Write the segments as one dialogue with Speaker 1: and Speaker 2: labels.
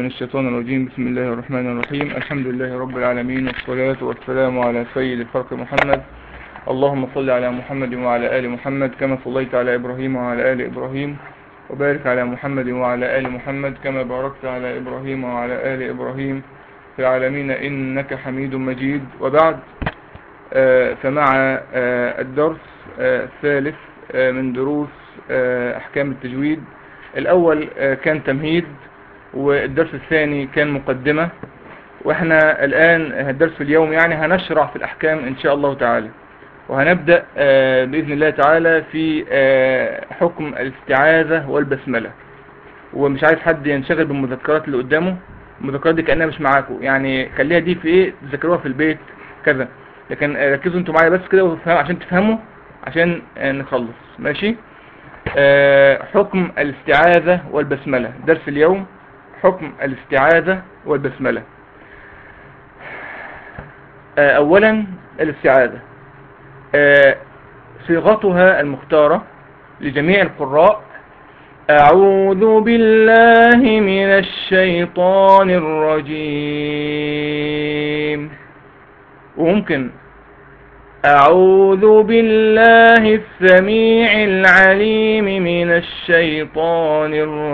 Speaker 1: من الشيطان الرجيم بسم الله الرحمن الرحيم الحمد لله رب العالمين والصلاة والسلام على سيد الخلق محمد اللهم صل على محمد وعلى آل محمد كما صليت على إبراهيم وعلى آل إبراهيم وبارك على محمد وعلى آل محمد كما باركت على إبراهيم وعلى آل إبراهيم في العالمين إنك حميد مجيد وبعد آه، فمع آه، الدرس آه، الثالث آه، من دروس آه، أحكام التجويد الأول آه، كان تمهيد والدرس الثاني كان مقدمة واحنا الآن الدرس اليوم يعني هنشرع في الأحكام إن شاء الله تعالى وهنبدأ آه، بإذن الله تعالى في آه، حكم الاستعاذة والبسملة ومش عايز حد ينشغل بالمذكرات اللي قدامه المذكرات دي كأنها مش معاكم يعني خليها دي في ايه تذاكروها في البيت كذا لكن آه، ركزوا انتوا معايا بس كده وتفهموا- عشان تفهموا عشان آه، نخلص ماشي آه، حكم الاستعاذة والبسملة درس اليوم حكم الاستعاذة والبسملة آه، اولا الاستعاذة آه، صيغتها المختارة لجميع القراء أعوذ بالله من الشيطان الرجيم وممكن أعوذ بالله السميع العليم من الشيطان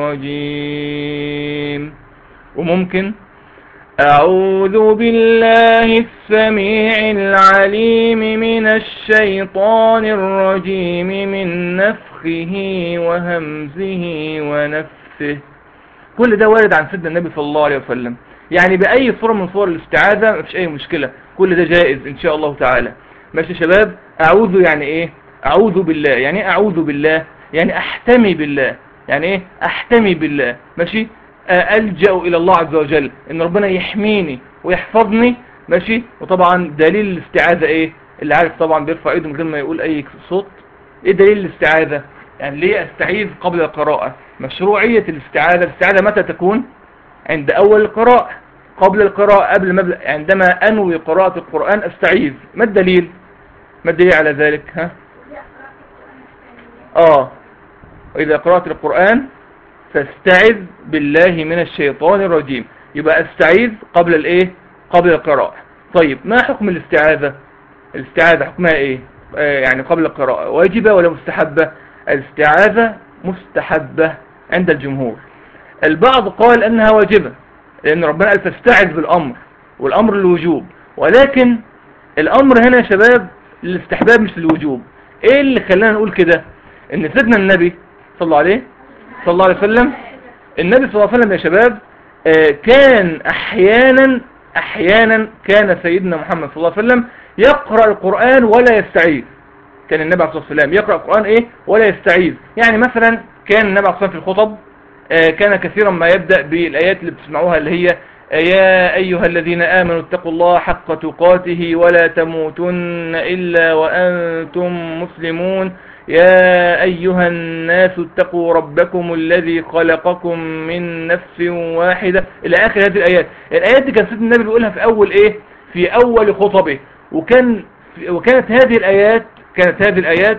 Speaker 1: الرجيم وممكن أعوذ بالله السميع العليم من الشيطان الرجيم من نفخه وهمزه ونفسه كل ده وارد عن سيدنا النبي صلى الله عليه وسلم يعني بأي صورة من صور الاستعاذة مفيش أي مشكلة كل ده جائز إن شاء الله تعالى ماشي يا شباب أعوذ يعني إيه أعوذ بالله يعني إيه أعوذ بالله يعني أحتمي بالله يعني إيه أحتمي بالله ماشي آه، ألجأ إلى الله عز وجل إن ربنا يحميني ويحفظني ماشي وطبعا دليل الاستعاذة إيه اللي عارف طبعا بيرفع إيده من غير ما يقول أي صوت إيه دليل الاستعاذة يعني ليه أستعيذ قبل القراءة مشروعية الاستعاذة الاستعاذة متى تكون عند أول القراءة قبل القراءة قبل ما أبدأ- عندما أنوي قراءة القرآن أستعيذ ما الدليل ما الدليل على ذلك ها آه وإذا قرأت القرآن فاستعذ بالله من الشيطان الرجيم يبقى استعيذ قبل الايه قبل القراءة طيب ما حكم الاستعاذة الاستعاذة حكمها ايه آه يعني قبل القراءة واجبة ولا مستحبة الاستعاذة مستحبة عند الجمهور البعض قال انها واجبة لان ربنا قال فاستعذ بالامر والامر للوجوب ولكن الامر هنا يا شباب للاستحباب مش للوجوب ايه اللي خلانا نقول كده ان سيدنا النبي صلى الله عليه صلى الله عليه وسلم النبي صلى الله عليه وسلم يا شباب آه، كان احيانا احيانا كان سيدنا محمد صلى الله عليه وسلم يقرأ القرآن ولا يستعيذ كان النبي عليه الصلاة والسلام يقرأ القرآن ايه ولا يستعيذ يعني مثلا كان النبي عليه الصلاة والسلام في الخطب آه، كان كثيرا ما يبدأ بالآيات اللي بتسمعوها اللي هي آه، يا أيها الذين آمنوا اتقوا الله حق تقاته ولا تموتن إلا وأنتم مسلمون يا أيها الناس اتقوا ربكم الذي خلقكم من نفس واحدة إلى آخر هذه الآيات الآيات دي كان سيدنا النبي بيقولها في أول إيه في أول خطبه وكان وكانت هذه الآيات كانت هذه الآيات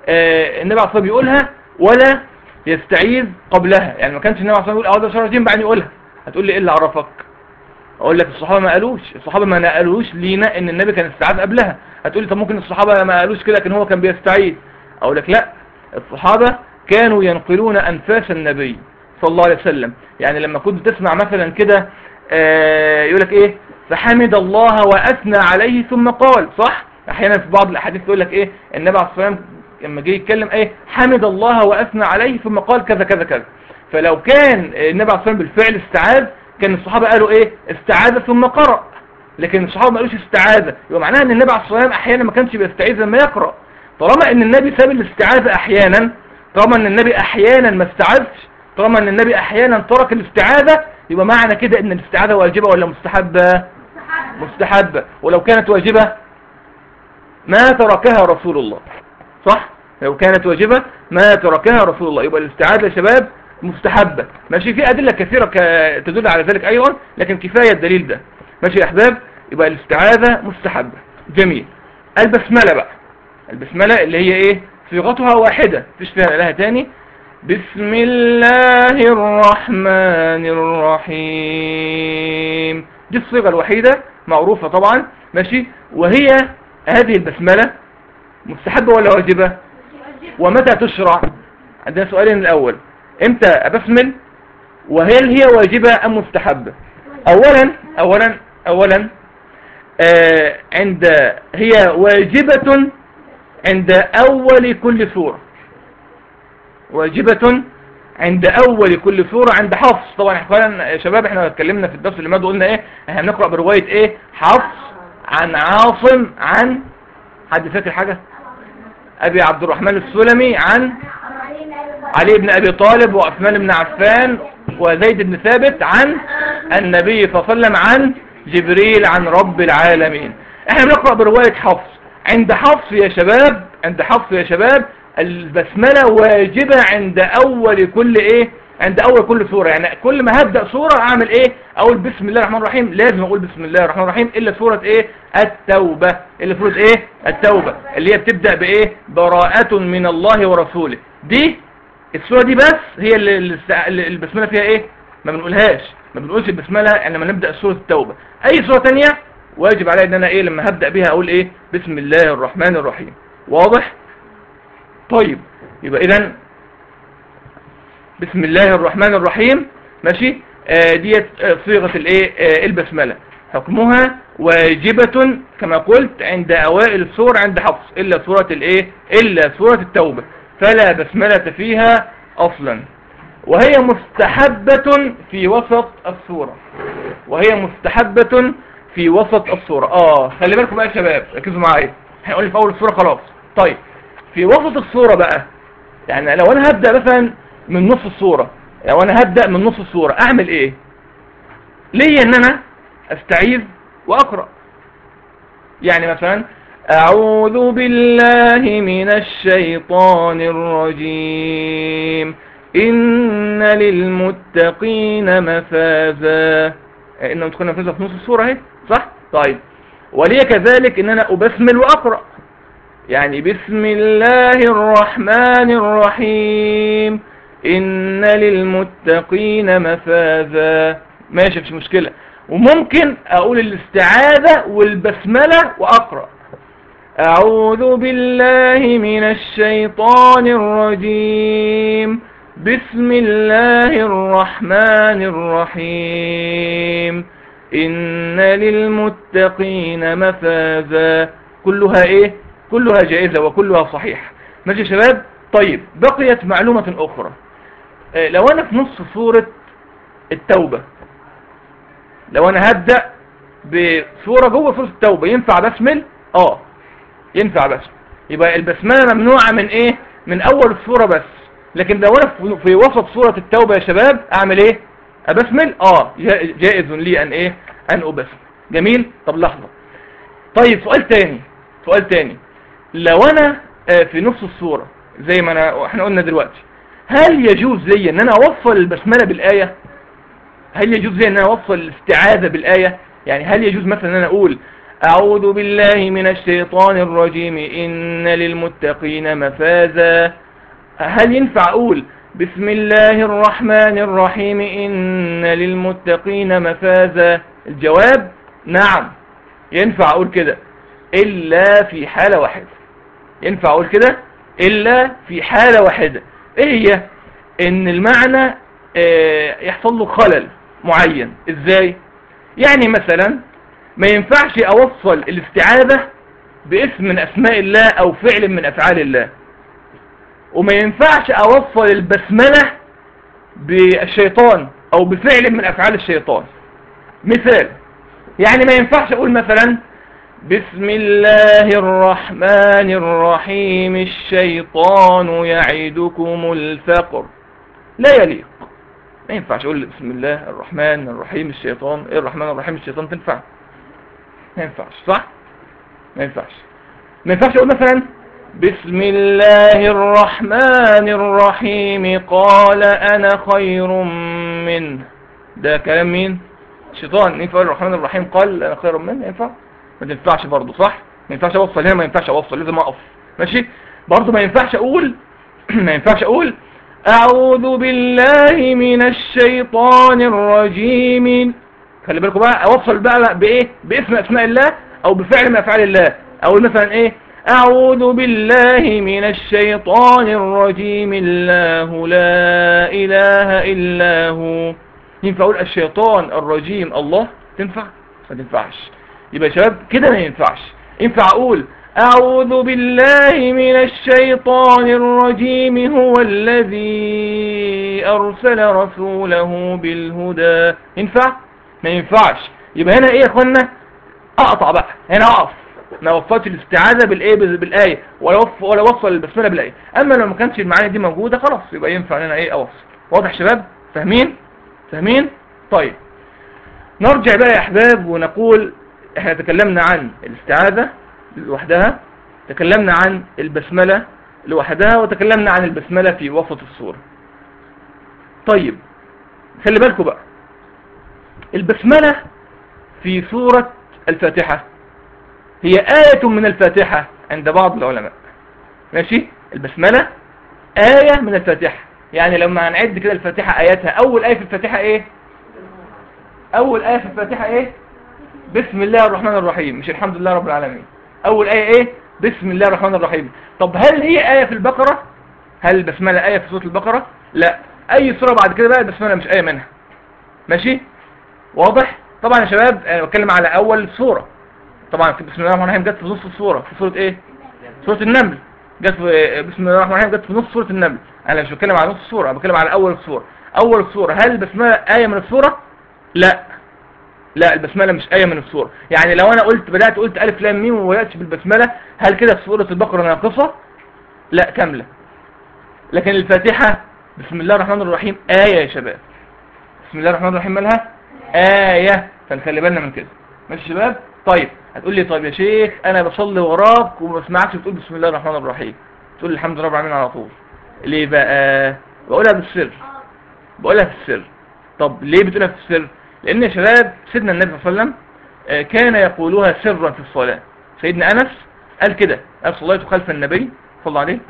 Speaker 1: آه النبي عليه الصلاة والسلام بيقولها ولا يستعيذ قبلها يعني ما كانش النبي عليه الصلاة والسلام يقول أعوذ بالله من الشيطان الرجيم بعدين يقولها هتقول لي إيه اللي عرفك اقول لك الصحابة ما قالوش الصحابة ما نقلوش لينا ان النبي كان استعاذ قبلها هتقول لي طب ممكن الصحابة ما قالوش كده لكن هو كان بيستعيذ اقول لك لا الصحابة كانوا ينقلون انفاس النبي صلى الله عليه وسلم يعني لما كنت تسمع مثلا كده آه، يقول لك ايه فحمد الله واثنى عليه ثم قال صح احيانا في بعض الاحاديث يقول لك ايه النبي عليه الصلاه والسلام لما جه يتكلم ايه حمد الله واثنى عليه ثم قال كذا كذا كذا فلو كان النبي عليه الصلاه والسلام بالفعل استعاذ كان الصحابه قالوا ايه استعاذ ثم قرأ لكن الصحابه ما قالوش استعاذ يبقى معناها ان النبي عليه الصلاه والسلام احيانا ما كانش بيستعيذ لما يقرأ طالما ان النبي ساب الاستعاذة احيانا طالما ان النبي احيانا ما استعاذش طالما ان النبي احيانا ترك الاستعاذة يبقى معنى كده ان الاستعاذة واجبة ولا مستحبة مستحبة ولو كانت واجبة ما تركها رسول الله صح لو كانت واجبة ما تركها رسول الله يبقى الاستعاذة يا شباب مستحبة ماشي في أدلة كثيرة ك- تدل على ذلك أيضا لكن كفاية الدليل ده ماشي يا أحباب يبقى الاستعاذة مستحبة جميل البسملة بقى البسملة اللي هي ايه صيغتها واحدة مفيش فيها لها تاني بسم الله الرحمن الرحيم دي الصيغة الوحيدة معروفة طبعا ماشي وهي هذه البسملة مستحبة ولا واجبة ومتى تشرع عندنا سؤالين الأول امتى أبسمل وهل هي واجبة أم مستحبة أولا أولا أولا آه عند هي واجبة عند أول كل سورة واجبة عند أول كل سورة عند حفص طبعا اخوانا يا شباب احنا اتكلمنا في الدرس اللي ماذا قلنا ايه احنا بنقرأ برواية ايه حفص عن عاصم عن حد فاكر حاجة أبي عبد الرحمن السلمي عن علي بن أبي طالب وعثمان بن عفان وزيد بن ثابت عن النبي صلى الله عليه وسلم عن جبريل عن رب العالمين احنا بنقرأ برواية حفص عند حفص يا شباب عند حفص يا شباب البسملة واجبة عند اول كل ايه عند اول كل سورة يعني كل ما هبدأ سورة اعمل ايه اقول بسم الله الرحمن الرحيم لازم اقول بسم الله الرحمن الرحيم الا سورة ايه التوبة الا سورة ايه التوبة اللي هي بتبدأ بايه براءة من الله ورسوله دي السورة دي بس هي اللي اللي البسملة فيها ايه ما بنقولهاش ما بنقولش البسملة يعني لما نبدأ سورة التوبة اي سورة تانية واجب علي ان انا ايه لما هبدأ بيها اقول ايه بسم الله الرحمن الرحيم واضح طيب يبقى اذا بسم الله الرحمن الرحيم ماشي آه ديت آه صيغة الايه آه البسملة حكمها واجبة كما قلت عند اوائل السور عند حفص الا سورة الايه الا سورة التوبة فلا بسملة فيها اصلا وهي مستحبة في وسط السورة وهي مستحبة في وسط الصورة اه خلي بالكم بقى يا شباب ركزوا معايا هنقول في اول الصورة خلاص طيب في وسط الصورة بقى يعني لو انا هبدأ مثلا من نص الصورة لو انا هبدأ من نص الصورة اعمل ايه ليه ان انا استعيذ واقرأ يعني مثلا اعوذ بالله من الشيطان الرجيم ان للمتقين مفازا ان المتقين مفازا في نص الصورة اهي صح طيب ولي كذلك ان انا ابسمل واقرأ يعني بسم الله الرحمن الرحيم إن للمتقين مفازا ماشي مش مشكلة وممكن أقول الاستعاذة والبسملة وأقرأ أعوذ بالله من الشيطان الرجيم بسم الله الرحمن الرحيم إن للمتقين مفازا كلها إيه كلها جائزة وكلها صحيحة ماشي يا شباب طيب بقيت معلومة أخرى اه لو أنا في نص سورة التوبة لو أنا هبدأ بسورة جوه سورة التوبة ينفع بسمل اه ينفع بسمل يبقى البسملة ممنوعة من ايه من اول السورة بس لكن لو انا في وسط سورة التوبة يا شباب اعمل ايه ابسمل اه جائز لي ان ايه ان ابسمل جميل طب لحظة طيب سؤال تاني سؤال تاني لو انا في نص الصورة زي ما انا احنا قلنا دلوقتي هل يجوز لي ان انا اوصل البسملة بالآية هل يجوز لي ان انا اوصل الاستعاذة بالآية يعني هل يجوز مثلا ان انا اقول اعوذ بالله من الشيطان الرجيم ان للمتقين مفازا هل ينفع اقول بسم الله الرحمن الرحيم ان للمتقين مفازا الجواب نعم ينفع اقول كده الا في حالة واحدة ينفع اقول كده الا في حالة واحدة ايه هي ان المعنى اه يحصل له خلل معين ازاي يعني مثلا ما ينفعش اوصل الاستعاذة باسم من اسماء الله او فعل من افعال الله وما ينفعش اوصل البسملة بالشيطان او بفعل من افعال الشيطان مثال يعني ما ينفعش اقول مثلا بسم الله الرحمن الرحيم الشيطان يعدكم الفقر لا يليق ما ينفعش اقول بسم الله الرحمن الرحيم الشيطان ايه الرحمن الرحيم الشيطان تنفع ما ينفعش صح ما ينفعش ما ينفعش اقول مثلا بسم الله الرحمن الرحيم قال انا خير منه ده كلام مين الشيطان ينفع الرحمن الرحيم قال انا خير منه ينفع ما تنفعش برضه صح ما ينفعش اوصل هنا ما ينفعش اوصل لازم اقف ماشي برضه ما ينفعش اقول ما ينفعش اقول أعوذ بالله من الشيطان الرجيم خلي بالكم بقى أوصل بقى بإيه باسم أسماء الله أو بفعل من أفعال الله أو مثلا إيه أعوذ بالله من الشيطان الرجيم الله لا إله إلا هو ينفع أقول الشيطان الرجيم الله تنفع ما تنفعش يبقى يا شباب كده ما ينفعش ينفع أقول أعوذ بالله من الشيطان الرجيم هو الذي أرسل رسوله بالهدى ينفع ما ينفعش يبقى هنا ايه يا اخوانا اقطع بقى هنا اقف ما وفرتش الاستعاذة بالايه بالايه ولا وف ولا وصل البسمله بالايه اما لو ما كانش المعاني دي موجوده خلاص يبقى ينفع ان انا ايه اوصل واضح شباب فاهمين فاهمين طيب نرجع بقى يا احباب ونقول احنا تكلمنا عن الاستعاذة لوحدها تكلمنا عن البسملة لوحدها وتكلمنا عن البسملة في وسط السورة طيب خلي بالكم بقى البسملة في سورة الفاتحة هي آية من الفاتحة عند بعض العلماء ماشي البسملة آية من الفاتحة يعني لما هنعد كده الفاتحة آياتها أول آية في الفاتحة إيه أول آية في الفاتحة إيه بسم الله الرحمن الرحيم مش الحمد لله رب العالمين أول آية إيه بسم الله الرحمن الرحيم طب هل هي آية في البقرة هل البسملة آية في سورة البقرة لا أي سورة بعد كده بقى البسملة مش آية منها ماشي واضح طبعا يا شباب انا بتكلم على اول سورة طبعا في بسم الله الرحمن الرحيم جت في نص السورة في سورة ايه سورة النمل جت في بسم الله الرحمن الرحيم جت في نص سورة النمل انا مش بتكلم على نص السورة انا بتكلم على اول السورة اول السورة هل البسملة آية من السورة لا لا البسملة مش آية من السورة يعني لو انا قلت بدأت قلت ألف لام ميم وبدأتش بالبسملة هل كده في سورة البقرة ناقصة لا كاملة لكن الفاتحة بسم الله الرحمن الرحيم آية يا شباب بسم الله الرحمن الرحيم مالها آية فنخلي بالنا من كده ماشي يا شباب طيب هتقول لي طيب يا شيخ انا بصلي وراك وما بسمعكش بتقول بسم الله الرحمن الرحيم تقول الحمد لله رب العالمين على طول ليه بقى بقولها بالسر بقولها في السر طب ليه بتقولها في السر لان يا شباب سيدنا النبي صلى الله عليه وسلم آه، كان يقولها سرا في الصلاة سيدنا انس قال كده قال صليت خلف النبي صلى الله عليه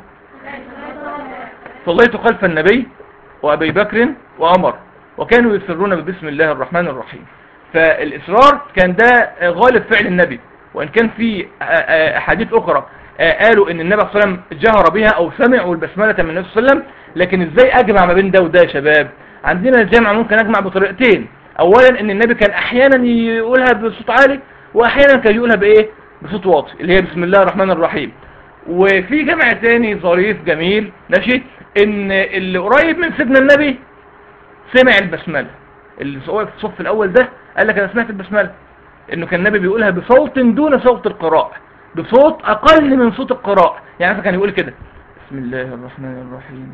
Speaker 1: صليت خلف النبي وابي بكر وعمر وكانوا يسرون ببسم الله الرحمن الرحيم فالإصرار كان ده غالب فعل النبي وإن كان في أحاديث أخرى قالوا إن النبي صلى الله عليه وسلم جهر بها أو سمعوا البسملة من النبي صلى الله عليه وسلم لكن إزاي أجمع ما بين ده وده يا شباب عندنا الجمع ممكن أجمع بطريقتين أولا إن النبي كان أحيانا يقولها بصوت عالي وأحيانا كان يقولها بإيه بصوت واطي اللي هي بسم الله الرحمن الرحيم وفي جمع تاني ظريف جميل ماشي ان اللي قريب من سيدنا النبي سمع البسملة اللي هو في الصف الاول ده قال لك انا سمعت البسملة انه كان النبي بيقولها بصوت دون صوت القراءة بصوت اقل من صوت القراءة يعني مثلا كان يقول كده بسم الله الرحمن الرحيم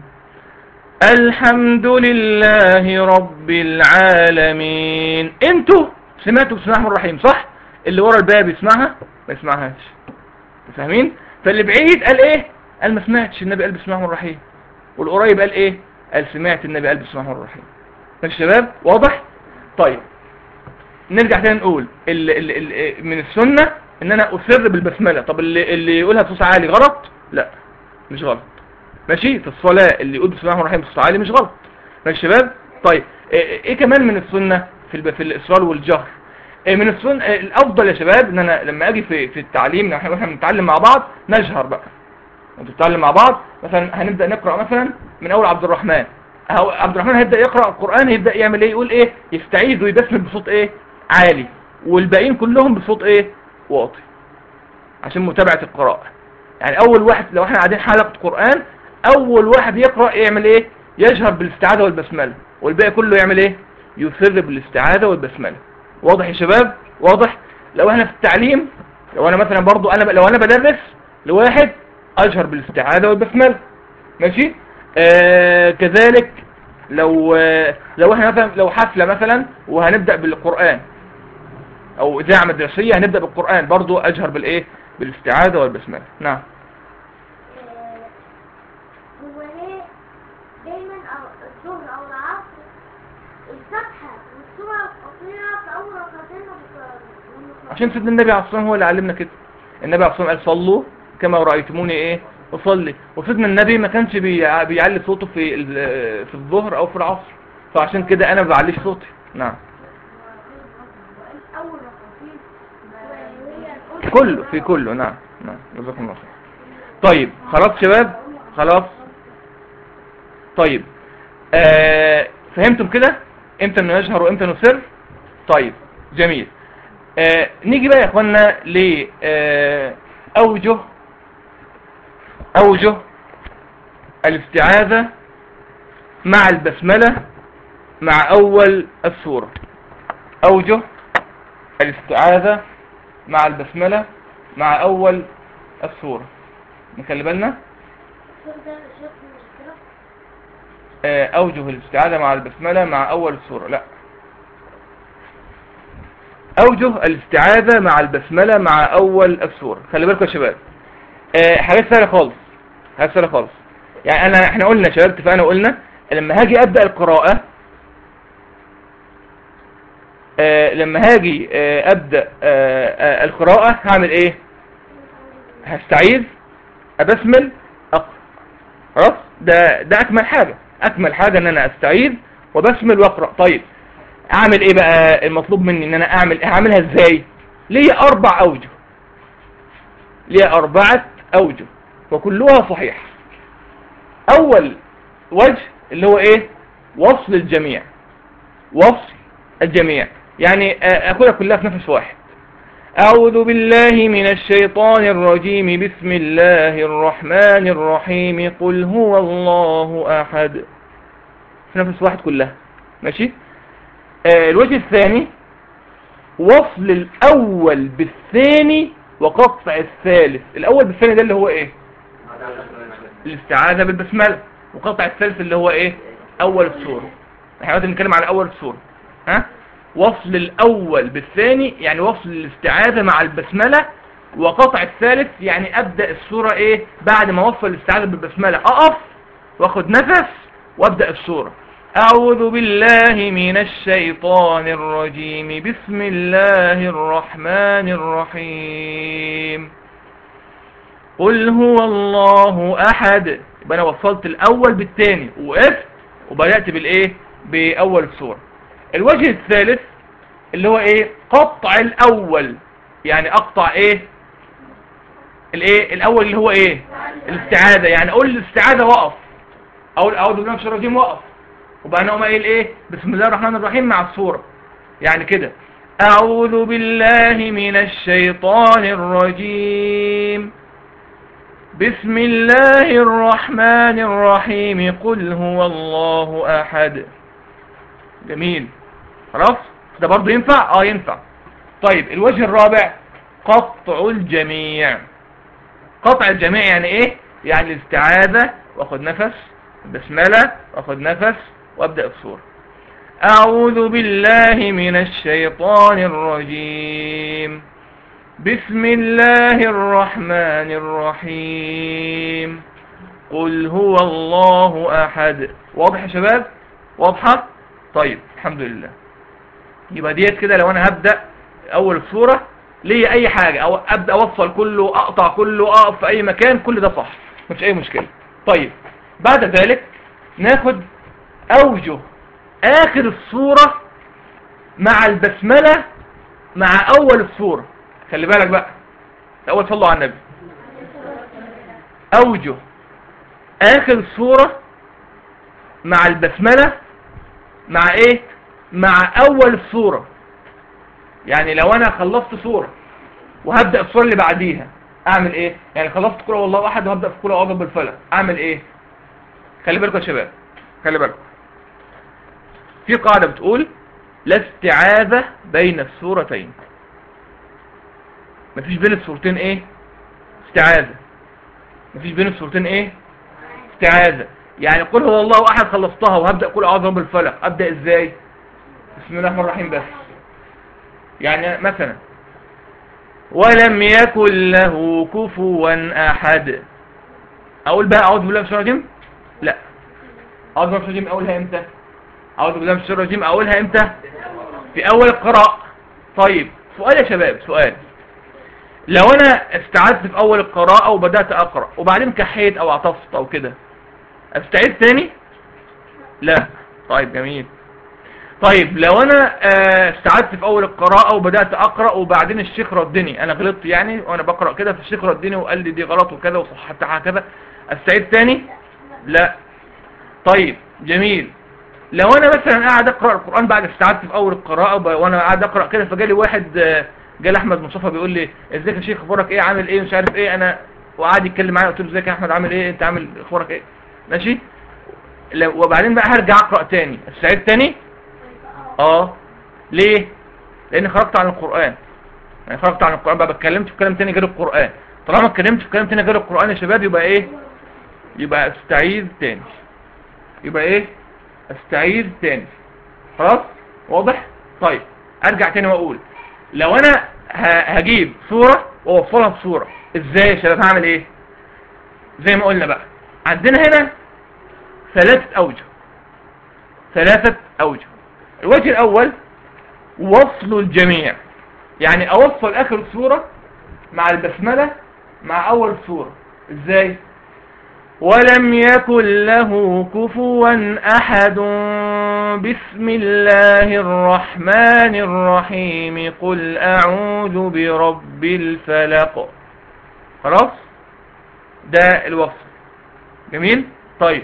Speaker 1: الحمد لله رب العالمين انتوا سمعتوا بسم الله الرحمن الرحيم صح اللي ورا الباب يسمعها ما يسمعهاش فاهمين فاللي بعيد قال ايه قال ما سمعتش النبي قال بسم الله الرحمن الرحيم والقريب قال ايه قال سمعت النبي قال بسم الله الرحمن الرحيم ماشي يا شباب واضح طيب نرجع تاني نقول ال ال ال من السنة ان انا اسر بالبسملة طب اللي, اللي يقولها بصوت عالي غلط لا مش غلط ماشي في الصلاة اللي يقول بسم الله الرحمن الرحيم بصوت عالي مش غلط ماشي يا شباب طيب ايه, إيه كمان من السنة في الب... في الاصرار والجهر إيه من السنة إيه الافضل يا شباب ان انا لما اجي في في التعليم احنا احنا بنتعلم مع بعض نجهر بقى انتوا بتتعلم مع بعض مثلا هنبدا نقرا مثلا من اول عبد الرحمن أهو عبد الرحمن هيبدا يقرا القران هيبدا يعمل ايه يقول ايه يستعيذ ويبسمل بصوت ايه عالي والباقيين كلهم بصوت ايه واطي عشان متابعه القراءه يعني اول واحد لو احنا قاعدين حلقه قران اول واحد يقرا يعمل ايه يجهر بالاستعاذه والبسمله والباقي كله يعمل ايه يسر بالاستعاذه والبسمله واضح يا شباب واضح لو احنا في التعليم لو انا مثلا برضو انا لو انا بدرس لواحد اجهر بالاستعاذة والبسملة ماشي آه كذلك لو آه لو احنا مثلا لو حفلة مثلا وهنبدأ بالقرآن او اذاعة مدرسية هنبدأ بالقرآن برضو اجهر بالايه بالاستعاذة والبسملة نعم
Speaker 2: هو ليه دايما أو الظهر او العصر الفتحة والسورة القصيرة في اول ركعتين
Speaker 1: عشان سيدنا النبي عليه الصلاة والسلام هو اللي علمنا كده النبي عليه الصلاة والسلام قال صلوا كما رأيتموني ايه اصلي وسيدنا النبي ما كانش بيع- بيعلي صوته في ال- في الظهر او في العصر فعشان كده انا ما بعليش صوتي نعم
Speaker 2: اول ركعتين ما-
Speaker 1: كله في كله نعم نعم جزاكم الله خير طيب خلاص شباب خلاص طيب آه فهمتم كده امتى انه يجهر وامتى انه سر طيب جميل آه نيجي بقى يا اخوانا ل آه اوجه اوجه الاستعاذة مع البسملة مع اول السورة اوجه الاستعاذة مع البسملة مع أول السورة نخلي بالنا
Speaker 2: الشيخ ده شيخ مشكلة
Speaker 1: آه، أوجه الاستعاذة مع البسملة مع أول السورة لا أوجه الاستعاذة مع البسملة مع أول السورة خلي بالكم يا شباب آه، حاجات سهلة خالص حاجات سهلة خالص يعني أنا احنا قلنا يا شباب اتفقنا وقلنا لما هاجي أبدأ القراءة آه، لما هاجي آه، أبدأ آه، آه، القراءة هعمل إيه هستعيذ ابسمل اقرا خلاص ده ده اكمل حاجه اكمل حاجه ان انا استعيذ وبسمل واقرا طيب اعمل ايه بقى المطلوب مني ان انا اعمل اعملها ازاي ليا اربع اوجه ليا اربعه اوجه وكلها صحيحه اول وجه اللي هو ايه وصل الجميع وصل الجميع يعني آه، اخدها كلها في نفس واحد أعوذ بالله من الشيطان الرجيم بسم الله الرحمن الرحيم قل هو الله أحد في نفس واحد كلها ماشي آه الوجه الثاني وصل الأول بالثاني وقطع الثالث الأول بالثاني ده اللي هو إيه الاستعاذة بالبسملة وقطع الثالث اللي هو إيه أول السورة احنا دلوقتي بنتكلم على أول السورة ها وصل الأول بالثاني يعني وصل الاستعاذة مع البسملة وقطع الثالث يعني أبدأ السورة إيه بعد ما وصل الاستعاذة بالبسملة أقف واخد نفس وأبدأ السورة أعوذ بالله من الشيطان الرجيم بسم الله الرحمن الرحيم قل هو الله أحد يبقى أنا وصلت الأول بالثاني وقفت وبدأت بالإيه بأول السورة الوجه الثالث اللي هو ايه قطع الاول يعني اقطع ايه الايه الاول اللي هو ايه الاستعاذة يعني اقول الاستعاذة وقف اقول اعوذ بالله من الشيطان الرجيم وقف وبعدين اقوم قايل ايه بسم الله الرحمن الرحيم مع السورة يعني كده اعوذ بالله من الشيطان الرجيم بسم الله الرحمن الرحيم قل هو الله احد جميل خلاص ده برضو ينفع اه ينفع طيب الوجه الرابع قطع الجميع قطع الجميع يعني ايه يعني الاستعاذة واخد نفس بسملة واخد نفس وابدأ الصورة اعوذ بالله من الشيطان الرجيم بسم الله الرحمن الرحيم قل هو الله احد واضح يا شباب واضحة طيب الحمد لله يبقى ديت كده لو انا هبدأ اول الصورة ليا اي حاجة او ابدأ اوصل كله اقطع كله اقف في اي مكان كل ده صح مش اي مشكلة طيب بعد ذلك ناخد اوجه اخر الصورة مع البسملة مع اول الصورة خلي بالك بقى الاول صلوا على النبي اوجه اخر الصورة مع البسملة مع ايه مع اول الصورة يعني لو انا خلصت صورة وهبدأ الصورة اللي بعديها اعمل ايه يعني خلصت كرة والله احد وهبدأ في كرة اعوذ بالفلق اعمل ايه خلي بالكم يا شباب خلي بالكم في قاعدة بتقول لا استعاذة بين السورتين مفيش بين السورتين ايه استعاذة مفيش بين السورتين ايه استعاذة يعني قل هو الله احد خلصتها وهبدأ كل اعوذ بالفلق ابدأ ازاي بسم الله الرحمن الرحيم بس يعني مثلا ولم يكن له كفوا احد اقول بقى اعوذ بالله من الشيطان الرجيم لا اعوذ بالله من الشيطان الرجيم اقولها امتى اعوذ بالله من الشيطان الرجيم اقولها امتى في اول القراءة طيب سؤال يا شباب سؤال لو انا استعدت في اول القراءة وبدأت اقرأ وبعدين كحيت او عطفت او كده استعيد تاني لا طيب جميل طيب لو انا آه، استعدت في اول القراءة وبدأت اقرأ وبعدين الشيخ ردني انا غلطت يعني وانا بقرأ كده فالشيخ ردني وقال لي دي غلط وكذا وصححتها كذا استعيد تاني لا طيب جميل لو انا مثلا قاعد اقرا القران بعد استعدت في اول القراءه وب- وانا قاعد اقرا كده فجالي واحد آه، جالي احمد مصطفى بيقول لي ازيك يا شيخ اخبارك ايه عامل ايه مش عارف ايه انا وقعد يتكلم معايا قلت له ازيك يا احمد عامل ايه انت عامل اخبارك ايه ماشي لو- وبعدين بقى هرجع اقرا تاني استعيد تاني اه ليه لان خرجت عن القران يعني خرجت عن القران بقى اتكلمت في كلام تاني غير القران طالما اتكلمت في كلام تاني غير القران يا شباب يبقى ايه يبقى استعيد تاني يبقى ايه استعيد تاني خلاص واضح طيب ارجع تاني واقول لو انا ه- هجيب صورة واوصلها بصورة ازاي يا شباب هعمل ايه زي ما قلنا بقى عندنا هنا ثلاثة اوجه ثلاثة اوجه الوجه الاول وصل الجميع يعني اوصل اخر الصورة مع البسملة مع اول الصورة ازاي ولم يكن له كفوا أحد بسم الله الرحمن الرحيم قل أعوذ برب الفلق خلاص ده الوصف جميل طيب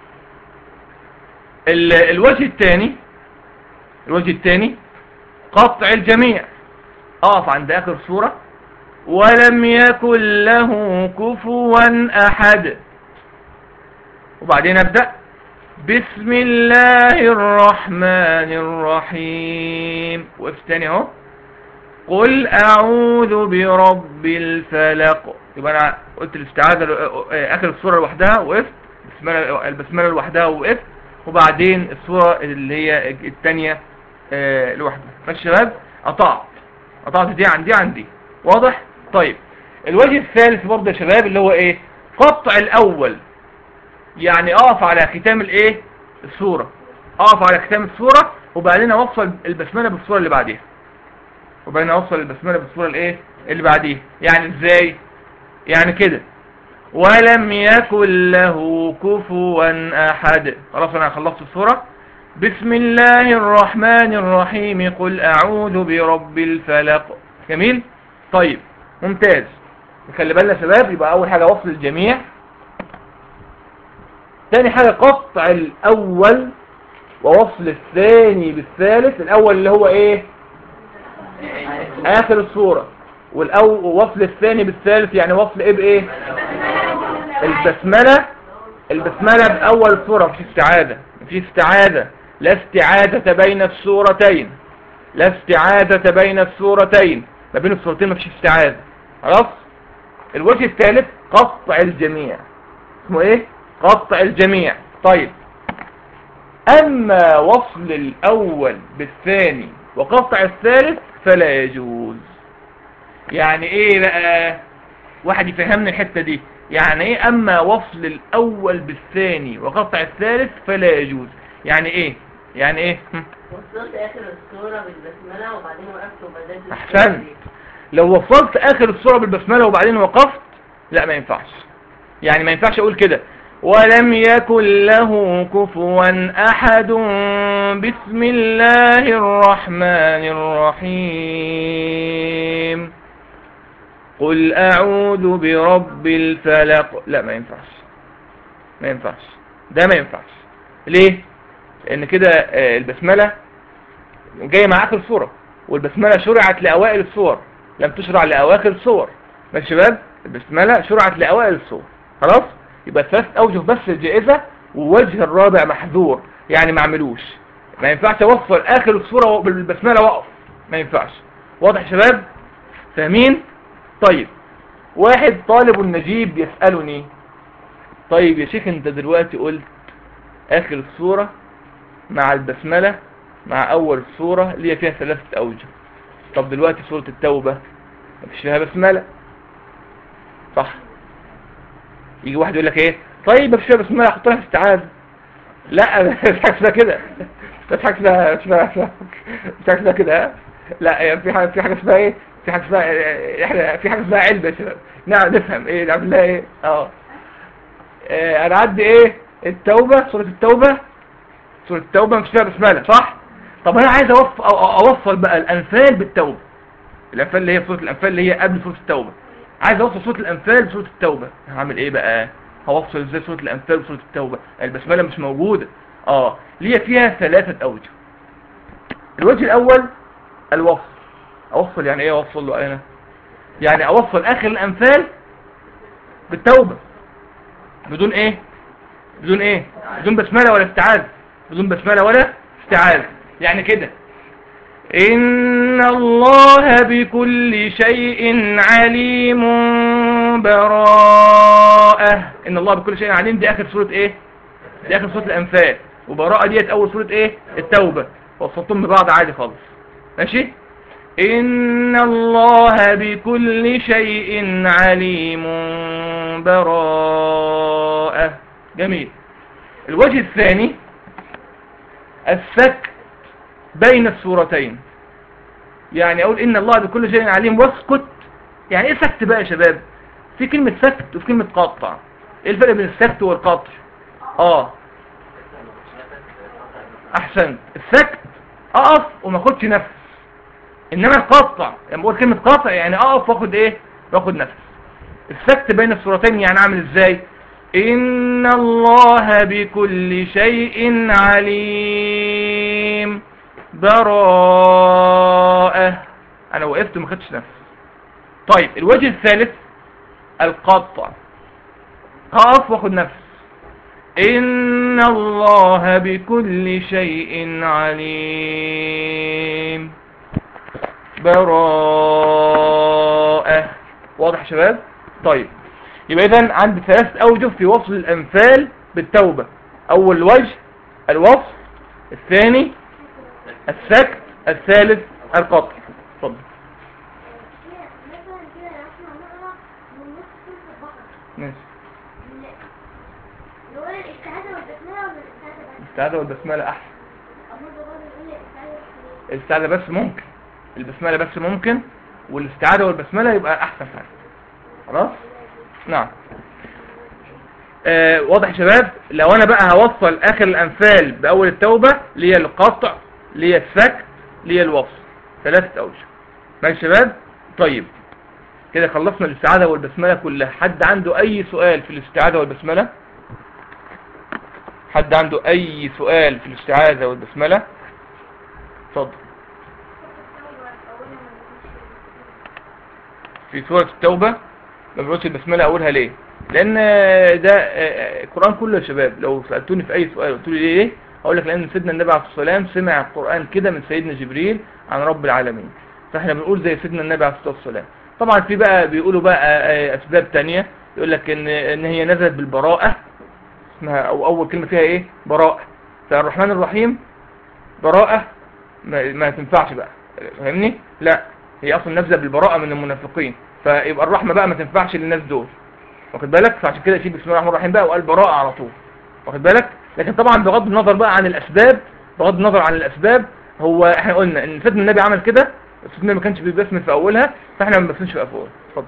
Speaker 1: ال- الوجه الثاني الوجه الثاني قطع الجميع اقف عند اخر سورة ولم يكن له كفوا احد وبعدين ابدأ بسم الله الرحمن الرحيم وقف تاني اهو قل اعوذ برب الفلق يبقى انا قلت الاستعاذة لو- اخر السورة لوحدها وقفت البسملة البسملة لوحدها وقفت وبعدين السورة اللي هي التانية آه، لوحدها ماشي يا شباب قطعت قطعت دي عن دي عن دي واضح طيب الوجه الثالث برضه يا شباب اللي هو ايه قطع الاول يعني اقف على ختام الايه السورة اقف على ختام السورة وبعدين اوصل البسملة بالسورة اللي بعديها وبعدين اوصل البسملة بالسورة الايه اللي بعديها يعني ازاي يعني كده ولم يكن له كفوا احد خلاص انا خلصت السورة بسم الله الرحمن الرحيم قل اعوذ برب الفلق جميل طيب ممتاز خلي بالنا يا شباب يبقى اول حاجة وصل الجميع تاني حاجة قطع الاول ووصل الثاني بالثالث الاول اللي هو ايه اخر الصورة والاول ووصل الثاني بالثالث يعني وصل ايه بايه البسملة البسملة باول صورة مفيش استعادة مفيش استعادة لا استعادة بين السورتين لا استعادة بين السورتين ما بين السورتين مفيش استعادة خلاص الوجه الثالث قطع الجميع اسمه ايه قطع الجميع طيب اما وصل الاول بالثاني وقطع الثالث فلا يجوز يعني ايه بقى واحد يفهمني الحتة دي يعني ايه اما وصل الاول بالثاني وقطع الثالث فلا يجوز يعني ايه يعني ايه هم؟
Speaker 3: وصلت اخر الصورة بالبسملة وبعدين وقفت وبدأت الصورة
Speaker 1: أحسنت.
Speaker 3: دي.
Speaker 1: لو وصلت اخر الصورة بالبسملة وبعدين وقفت لا ما ينفعش يعني ما ينفعش اقول كده ولم يكن له كفوا احد بسم الله الرحمن الرحيم قل اعوذ برب الفلق لا ما ينفعش ما ينفعش ده ما ينفعش ليه لان كده آه، البسملة جاية مع اخر صورة والبسملة شرعت لأوائل الصور لم تشرع لأواخر الصور ماشي يا شباب البسملة شرعت لأوائل الصور خلاص يبقى ثلاث أوجه بس الجائزة ووجه الرابع محذور يعني ما عملوش ما ينفعش أوصل آخر الصورة بالبسملة وقف ما ينفعش واضح يا شباب فاهمين طيب واحد طالب نجيب يسألني طيب يا شيخ انت دلوقتي قلت آخر الصورة مع البسملة مع أول الصورة اللي هي فيها ثلاثة أوجه طب دلوقتي سورة التوبة مفيش فيها بسملة صح يجي واحد يقول لك ايه طيب مفيش فيها بسملة احط لها استعاذة لا مش حاجة اسمها كده مش حاجة اسمها مش حاجة اسمها مش حاجة اسمها كده ها؟ لا يعني في حاجة في حاجة اسمها ايه في حاجه اسمها احنا في حاجه اسمها علبه يا شباب نعم نفهم ايه نعمل لها ايه اه آه، انا عندي ايه التوبه سوره التوبه سوره التوبه مش فيها بسمله صح طب انا عايز اوف أو- أو- اوصل بقى الانفال بالتوبه الانفال اللي هي سوره الانفال اللي هي قبل سوره التوبه عايز اوصل سوره الانفال بسوره التوبه هعمل ايه بقى هوصل ازاي سوره الانفال بسوره التوبه البسمله مش موجوده اه ليه فيها ثلاثه اوجه الوجه الاول الوصل اوصل يعني ايه اوصل له انا يعني اوصل اخر الانفال بالتوبه بدون ايه بدون ايه بدون بسمله ولا استعاذ بدون بسمله ولا استعاذ يعني كده إن الله بكل شيء عليم براءة إن الله بكل شيء عليم دي آخر سورة إيه دي آخر سورة الأنفال وبراءة ديت أول سورة إيه التوبة وصلتهم ببعض عادي خالص ماشي إن الله بكل شيء عليم براءة جميل الوجه الثاني السكت بين السورتين يعني اقول ان الله بكل شيء عليم واسكت يعني ايه سكت بقى يا شباب في كلمة سكت وفي كلمة قطع ايه الفرق بين السكت والقطع اه احسنت السكت اقف وما اخدش نفس انما القطع لما بقول كلمة قطع يعني اقف واخد ايه واخد نفس السكت بين السورتين يعني عامل ازاي ان الله بكل شيء عليم براءة انا وقفت وما خدتش نفس طيب الوجه الثالث القطع هقف واخد نفس ان الله بكل شيء عليم براءة واضح يا شباب طيب يبقى اذا عندي ثلاث اوجه في وصل الانفال بالتوبة اول وجه الوصل الثاني السكت الثالث القطع اتفضل
Speaker 2: مثلا كده لو احنا نقرا من نص سورة البقرة
Speaker 1: ماشي
Speaker 2: نقول الاستعاذة والبسملة ولا الاستعاذة بس؟
Speaker 1: الاستعاذة والبسملة احسن
Speaker 2: أمر برضه نقول الاستعاذة بس ليه؟
Speaker 1: الاستعاذة بس ممكن البسملة بس ممكن والاستعاذة والبسملة يبقى احسن حاجة خلاص نعم آه واضح يا شباب لو انا بقى هوصل اخر الانفال باول التوبة ليه القطع ليه السكت ليه الوصل ثلاثة اوجه ماشي يا شباب طيب كده خلصنا الاستعاذة والبسملة كلها حد عنده اي سؤال في الاستعاذة والبسملة حد عنده اي سؤال في الاستعاذة والبسملة اتفضل في سورة التوبة ما بنقولش البسملة أولها ليه لأن ده آه، القرآن كله يا شباب لو سألتوني في أي سؤال قلت لي ليه أقول لك لأن سيدنا النبي عليه الصلاة والسلام سمع القرآن كده من سيدنا جبريل عن رب العالمين فاحنا بنقول زي سيدنا النبي عليه الصلاة والسلام طبعا في بقى بيقولوا بقى آه، أسباب تانية يقول لك إن إن هي نزلت بالبراءة اسمها أو أول كلمة فيها إيه براءة فالرحمن الرحيم براءة ما, ما تنفعش بقى فاهمني لا هي اصلا نازله بالبراءه من المنافقين فيبقى الرحمه بقى ما تنفعش للناس دول واخد بالك فعشان كده يشيل بسم الله الرحمن الرحيم بقى وقال براءه على طول واخد بالك لكن طبعا بغض النظر بقى عن الاسباب بغض النظر عن الاسباب هو احنا قلنا ان سيدنا النبي عمل كده سيدنا النبي ما كانش بيبسم في اولها فاحنا ما بنبسمش في اولها اتفضل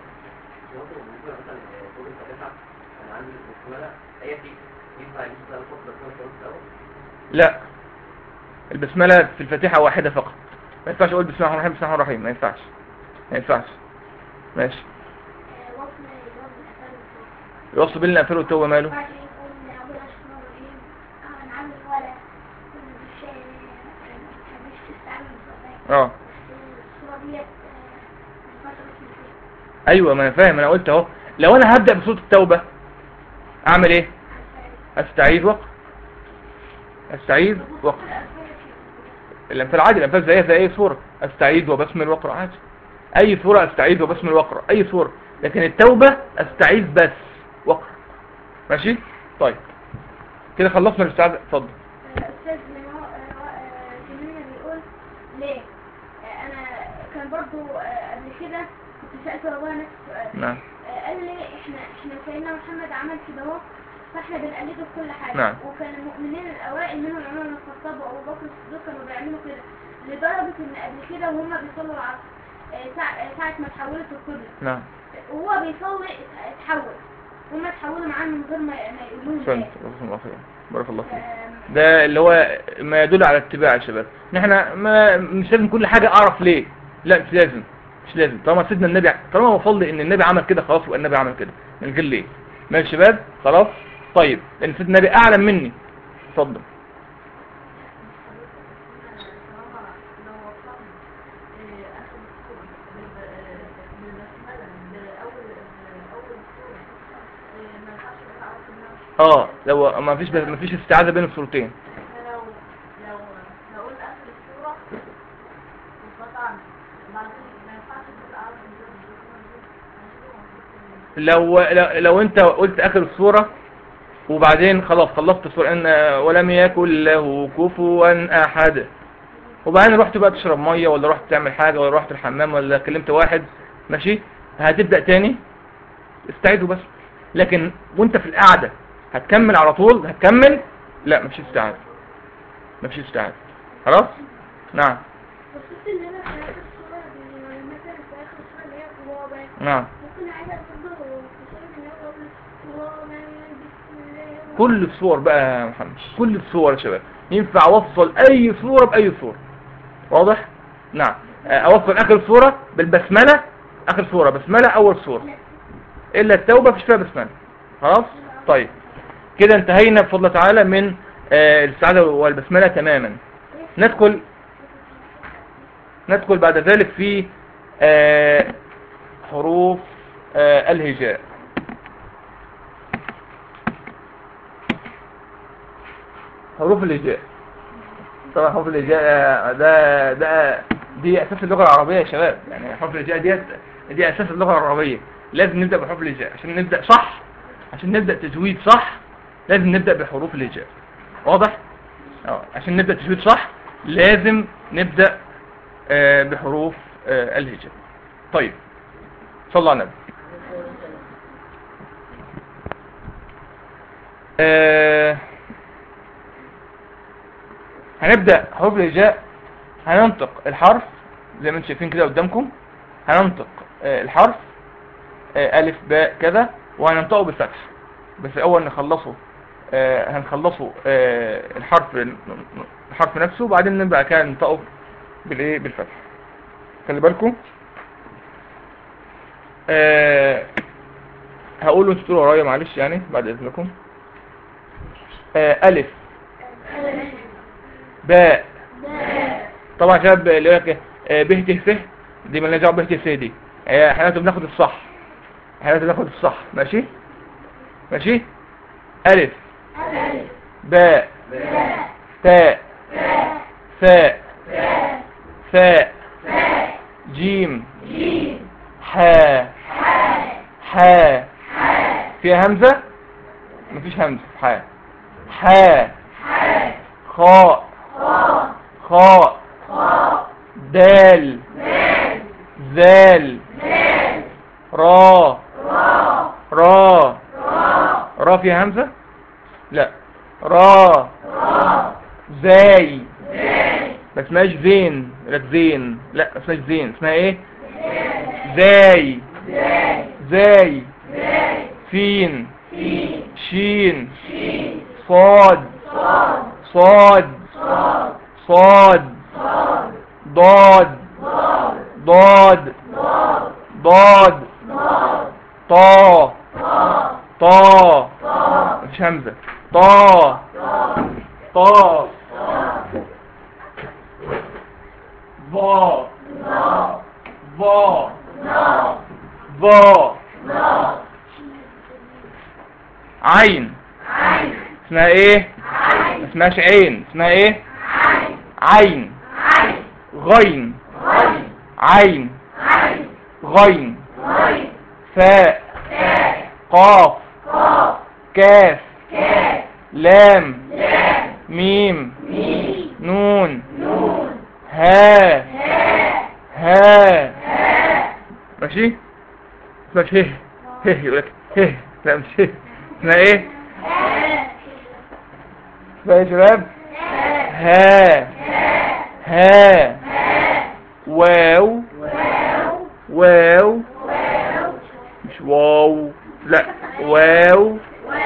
Speaker 1: لا البسمله في الفاتحه واحده فقط ما ينفعش اقول بسم الله الرحمن الرحيم بسم الله الرحمن الرحيم ما ينفعش ما ينفعش ماشي
Speaker 2: آه، وصل الوصل الأسفل والفوق.
Speaker 1: الوصل بين الانفال والتوبه ماله
Speaker 2: بعد كده يقول أبو الأشهر الرحيم آه، نعم ولا كل بالشيء مش تستعمل بالصلاة
Speaker 1: اه
Speaker 2: الصورة ديت آه، فترة فيها
Speaker 1: ايوه ما انا فاهم انا قلت اهو لو انا هبدا بصوت التوبه اعمل ايه استعيذ وقت استعيذ وقت الانفال عادي الانفال زيها زي اي سوره استعيذ وبسمل واقرا عادي اي سوره استعيذ وبسمل واقرا اي سوره لكن التوبه استعيذ بس واقرا ماشي طيب كده خلصنا الاستعاذه اتفضل
Speaker 2: أستاذ منو- آه، جميل بيقول ليه آه، أنا كان برضو آه، قبل كده كنت سألت بابايا نفس السؤال
Speaker 1: نعم
Speaker 2: آه، قال لي احنا احنا سيدنا محمد عمل كده اهو فاحنا بنقلده في كل حاجه
Speaker 1: نعم.
Speaker 2: وكان المؤمنين الاوائل منهم عمر بن الخطاب وابو بكر الصديق كانوا بيعملوا كده لدرجه ان قبل كده وهم بيصلوا العصر آه، ساعة آه، ساعة ما تحولت القبلة
Speaker 1: نعم
Speaker 2: وهو بيصلي ات- اتحول هما اتحولوا معاه من غير ما ما يقولوا له
Speaker 1: فهمت
Speaker 2: إيه.
Speaker 1: بارك الله فيك بارك الله فيك
Speaker 2: آم،
Speaker 1: ده اللي هو ما يدل على اتباع يا شباب نحن ما مش لازم كل حاجة اعرف ليه لا مش لازم مش لازم طالما سيدنا النبي طالما بفضل ان النبي عمل كده خلاص يبقى النبي عمل كده من غير ليه ماشي يا شباب خلاص طيب لان سيدنا النبي اعلم مني اتفضل اه لو ما فيش ما فيش استعاذة بين الصورتين لو لو, لو انت قلت اخر السورة وبعدين خلاص خلصت السورة ان ولم يكن له كفوا احد وبعدين رحت بقى تشرب مية ولا رحت تعمل حاجة ولا رحت الحمام ولا كلمت واحد ماشي هتبدأ تاني استعيد بس لكن وانت في القعدة هتكمل على طول هتكمل لا مفيش استعادة مفيش استعادة خلاص نعم
Speaker 2: وشفت ان انا في اخر الصورة دي مثلا في اخر الصورة اللي هي الغابة
Speaker 1: نعم
Speaker 2: ممكن عايزة برضه في صورة اللي هي قبل الغابة بسم الله
Speaker 1: كل الصور بقى يا محمد كل الصور يا شباب ينفع اوصل اي صورة باي صورة واضح نعم آه، اوصل اخر صورة بالبسملة اخر صورة بسملة اول صورة الا التوبة مفيش فيها بسملة خلاص طيب كده انتهينا بفضل الله تعالى من آه، السعادة والبسملة تماما ندخل ندخل بعد ذلك في آه، حروف آه، الهجاء حروف الهجاء طبعا حروف الهجاء آه، ده ده دي اساس اللغه العربيه يا شباب يعني حروف الهجاء دي دي اساس اللغه العربيه لازم نبدا بحروف الهجاء عشان نبدا صح عشان نبدا تجويد صح لازم نبدا بحروف الهجاء واضح اه عشان نبدا تجويد صح لازم نبدا آه، بحروف آه، الهجاء طيب صلى على النبي آه، هنبدأ حروف الهجاء هننطق الحرف زي ما انتم شايفين كده قدامكم هننطق آه، الحرف آه، ألف باء كذا وهننطقه بالفتح بس الأول نخلصه آه، هنخلصه آه، الحرف الحرف نفسه وبعدين نبدأ كده ننطقه بالايه بالفتح خلي بالكم آه، هقول انتوا تقولوا ورايا معلش يعني بعد اذنكم آه، ألف باء طبعا يا شباب اللي يقول لك آه، ب ت ف دي مالناش دعوه ب ت ف دي آه، احنا لازم ناخد الصح احنا لازم ناخد الصح ماشي ماشي ألف باء تاء ثاء ثاء جيم حاء حاء فيها همزة مفيش همزة حاء حاء خاء خاء دال ذال را را را فيها همزة لا را زاي ما اسمهاش زين لك زين لا ما اسمهاش زين اسمها ايه زاي زاي سين شين صاد صاد صاد ضاد ضاد ضاد طا طا مفيش همزة طا طا ضا ضا ضا عين اسمها ايه ما اسمهاش عين اسمها ايه عين غين عين غين فاء قاف كاف لام ميم نون ها ها ماشي ماشي هه هه يقول لك هه لا مش هه اسمها ايه اسمها ايه يا شباب ها ها واو واو مش واو لا واو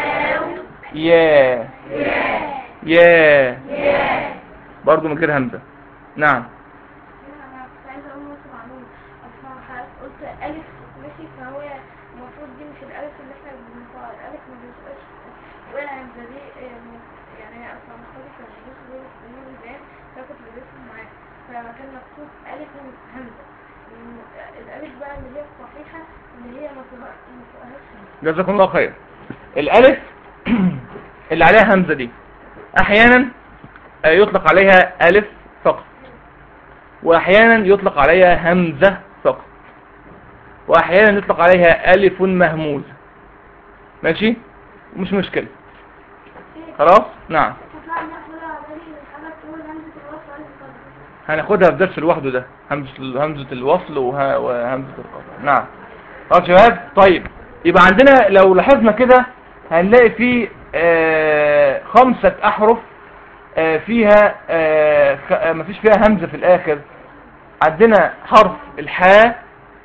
Speaker 1: يا يا برضو من غير همزة نعم
Speaker 2: انا كنت عايزه اقول نقطه معلومه اصلا حضرتك قلت الف ماشي فهو المفروض دي مش الالف اللي احنا بننطقها الالف ما بيبقاش ولا همزه دي آه، م- يعني اصلا اخواتي كانوا بيدرسوا دول النور البيان فكنت بدرسهم معاه فكان مكتوب الف همزه م- الالف بقى اللي هي الصحيحه اللي هي ما فيها- ما فيهاش همزه
Speaker 1: جزاكم الله خير الالف اللي عليها همزة دي احيانا آه، يطلق عليها الف فقط واحيانا يطلق عليها همزة فقط واحيانا يطلق عليها الف مهموزة ماشي مش مشكلة خلاص نعم
Speaker 2: تطلع ناخدها بالي الحاجه تقول همزه الوصل الف قدر
Speaker 1: هناخدها في درس لوحده ده همزة همزة الوصل وه- وهمزة القطع نعم خلاص يا شباب طيب يبقى عندنا لو لاحظنا كده هنلاقي في آه خمسة أحرف آه فيها آه خ- آه مفيش فيها همزة في الآخر عندنا حرف الحاء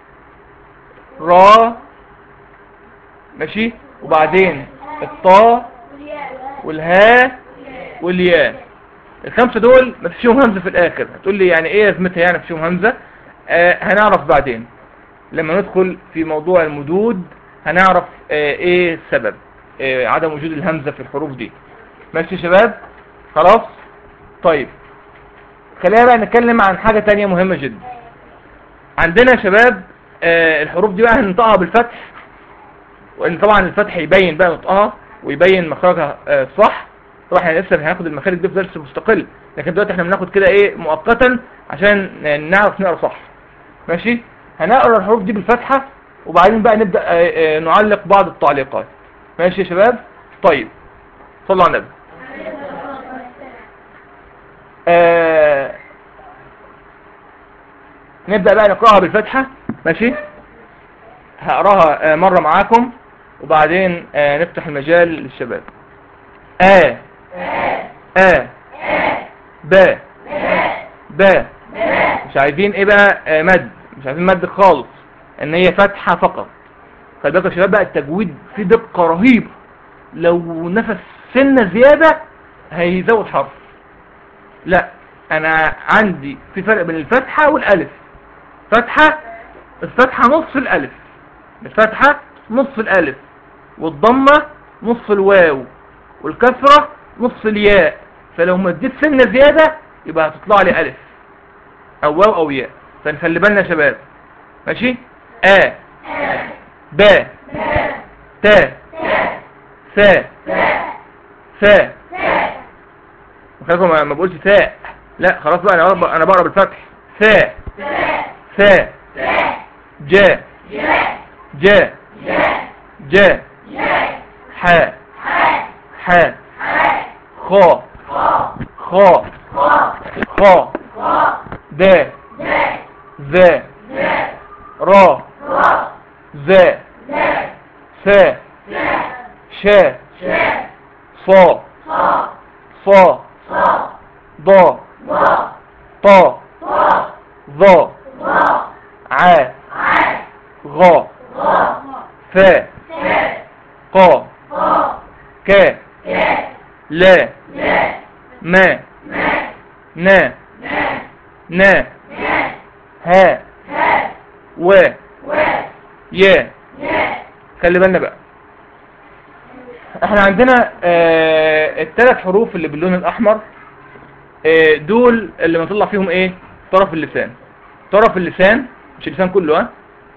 Speaker 1: را ماشي وبعدين الطاء
Speaker 2: والياء
Speaker 1: والهاء والياء الخمسة دول ما فيش فيهم همزة في الآخر هتقول لي يعني ايه لازمتها يعني في فيهم همزة آه هنعرف بعدين لما ندخل في موضوع المدود هنعرف آه ايه السبب آه عدم وجود الهمزة في الحروف دي ماشي يا شباب خلاص طيب خلينا بقى نتكلم عن حاجة تانية مهمة جدا عندنا يا شباب آه الحروف دي بقى هننطقها بالفتح وان طبعا الفتح يبين بقى نطقها ويبين مخرجها آه، صح طبعا احنا لسه هناخد المخارج دي في درس مستقل لكن دلوقتي احنا بناخد كده ايه مؤقتا عشان نعرف نقرا صح ماشي هنقرا الحروف دي بالفتحه وبعدين بقى نبدا آه، آه، نعلق بعض التعليقات ماشي يا شباب طيب صلوا على النبي آه نبدا بقى نقراها بالفتحه ماشي هقراها آه، مرة معاكم وبعدين آه، نفتح المجال للشباب آ آ ب ب مش عايزين ايه بقى آه، مد مش عايزين مد خالص ان هي فتحة فقط خلي بالكم يا شباب بقى التجويد فيه دقة رهيبة لو نفس سنة زيادة هيزود حرف لا انا عندي في فرق بين الفتحة والالف فتحة الفتحة نصف الالف الفتحة نصف الالف والضمة نصف الواو والكسرة نصف الياء فلو مديت سنة زيادة يبقى هتطلع لي الف او واو او ياء فنخلي بالنا يا شباب ماشي ا ب ت ث ث خليكم ما ما بقولش ثاء لا خلاص بقى انا بقرا انا بقرا بالفتح ثاء ثاء ج ج ج ح ح خ خ خ د ذ را ذ س ش ص ص ض ط ظ ع غ ف ق ك ل م ن ن ه و ي خلي بالنا بقى احنا عندنا آه الثلاث حروف اللي باللون الاحمر آه دول اللي بنطلع فيهم ايه طرف اللسان طرف اللسان مش اللسان كله ها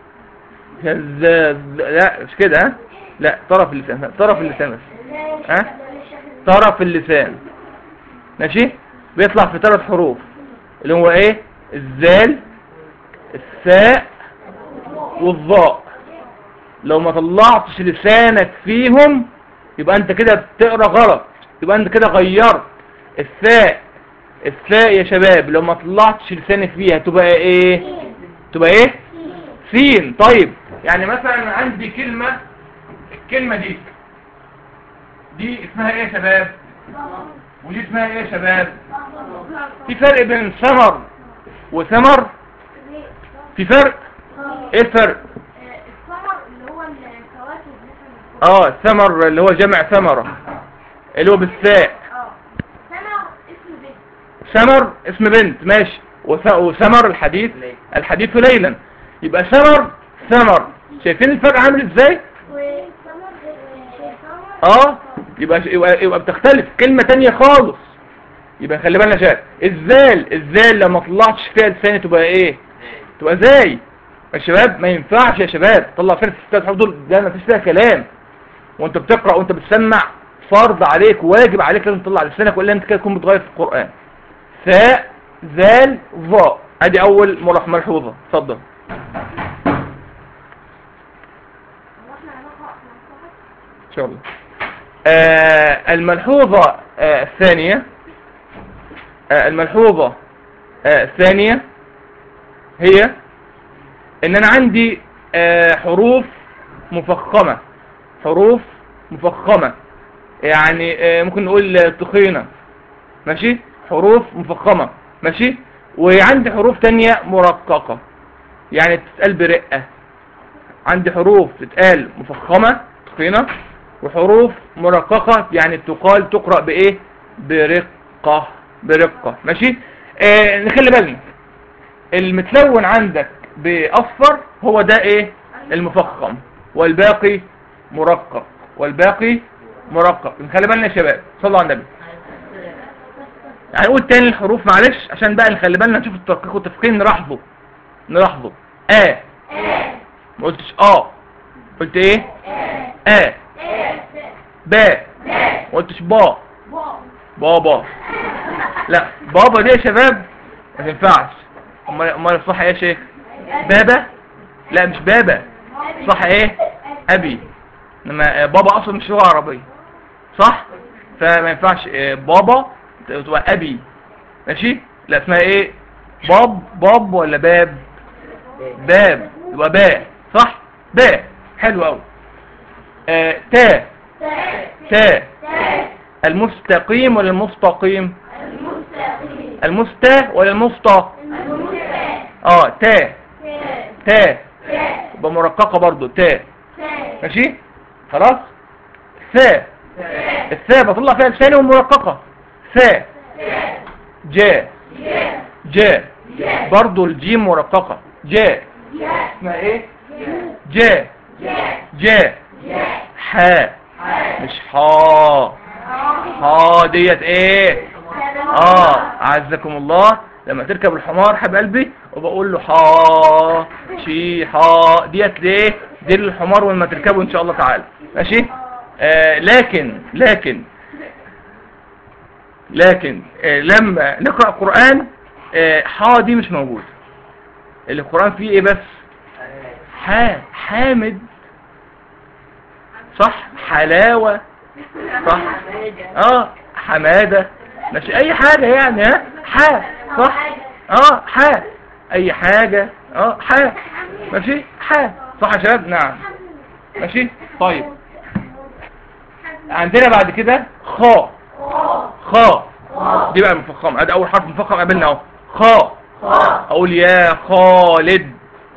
Speaker 1: ز- لا مش كده ها لا طرف اللسان طرف اللسان بس ها طرف اللسان ماشي بيطلع في ثلاث حروف اللي هو ايه الزال الثاء والظاء لو ما طلعتش لسانك فيهم يبقى انت كده بتقرا غلط يبقى انت كده غيرت الثاء الثاء يا شباب لو ما طلعتش لسانك فيها تبقى ايه تبقى ايه سين طيب يعني مثلا عندي كلمة الكلمة دي دي اسمها ايه يا شباب ودي اسمها ايه يا شباب في فرق بين ثمر وثمر في فرق ايه الفرق
Speaker 2: آه، الثمر اللي هو الفواكه اللي احنا بناكلها.
Speaker 1: اه ثمر اللي هو جمع ثمرة اللي هو بالثاء
Speaker 2: اه ثمر اسم بنت
Speaker 1: ثمر اسم بنت ماشي وث- وثمر الحديث الحديث ليلا يبقى ثمر ثمر شايفين الفرق عامل ازاي
Speaker 2: وثمر غير ثمر
Speaker 1: اه يبقى يبقى, يبقى بتختلف كلمة تانية خالص يبقى خلي بالنا شايف الزال الزال لما طلعتش فيها لساني تبقى ايه تبقى زي يا شباب ما ينفعش يا شباب طلع فيها الستات حروف دول ده ما فيش فيها كلام وانت بتقرا وانت بتسمع فرض عليك واجب عليك لازم تطلع لسانك والا انت كده تكون بتغير في القران ثاء زال ظاء ادي اول مرح ملحوظه اتفضل
Speaker 2: هو احنا هنقرأ في المصحف
Speaker 1: ان شاء الله آه الملحوظة آه الثانية آه الملحوظة آه الثانية هي ان انا عندي آه حروف مفخمة حروف مفخمة يعني آه ممكن نقول تخينة ماشي حروف مفخمة ماشي وعندي حروف تانية مرققة يعني تتقال برقة عندي حروف تتقال مفخمة تخينة وحروف مرققة يعني تقال تقرأ بإيه برقة برقة ماشي آه نخلي بالنا المتلون عندك بأصفر هو ده إيه المفخم والباقي مرقق والباقي مرقق نخلي بالنا يا شباب صلوا على النبي هنقول تاني الحروف معلش عشان بقى نخلي بالنا نشوف الترقيق والتفخيم نلاحظه نلاحظه آ ما قلتش آه قلت إيه آ با ما قلتش با بابا لا بابا دي يا شباب ما تنفعش امال امال الصح ايه يا شيخ بابا لا مش بابا صح ايه ابي انما بابا اصلا مش لغه عربيه صح فما ينفعش آه، بابا تبقى ابي ماشي لا اسمها ايه باب باب ولا باب باب يبقى با صح با حلو قوي آه تا تا المستقيم ولا المستقيم المستا ولا المسطى اه تا تا يبقى مرققة برضو تا ماشي خلاص ثا الثاء بطلع فيها لساني ومرققة ثا جا جا برضو الجيم مرققة جا اسمها ايه جا جا حا مش حا حا ديت ايه اه عزكم الله لما تركب الحمار حب قلبي وبقول له حا شي حا ديت ليه دي للحمار ولما تركبه ان شاء الله تعالى ماشي آه لكن لكن لكن آه لما نقرأ قرآن آه حا دي مش موجود القرآن فيه ايه بس حا حامد صح حلاوة صح اه حمادة ماشي اي حاجة يعني ها حا صح اه حا اي حاجة اه حا ماشي حا صح يا شباب نعم ماشي طيب عندنا بعد كده خا خا دي بقى مفخمة ادي اول حرف مفخم قابلنا اهو خا اقول يا خالد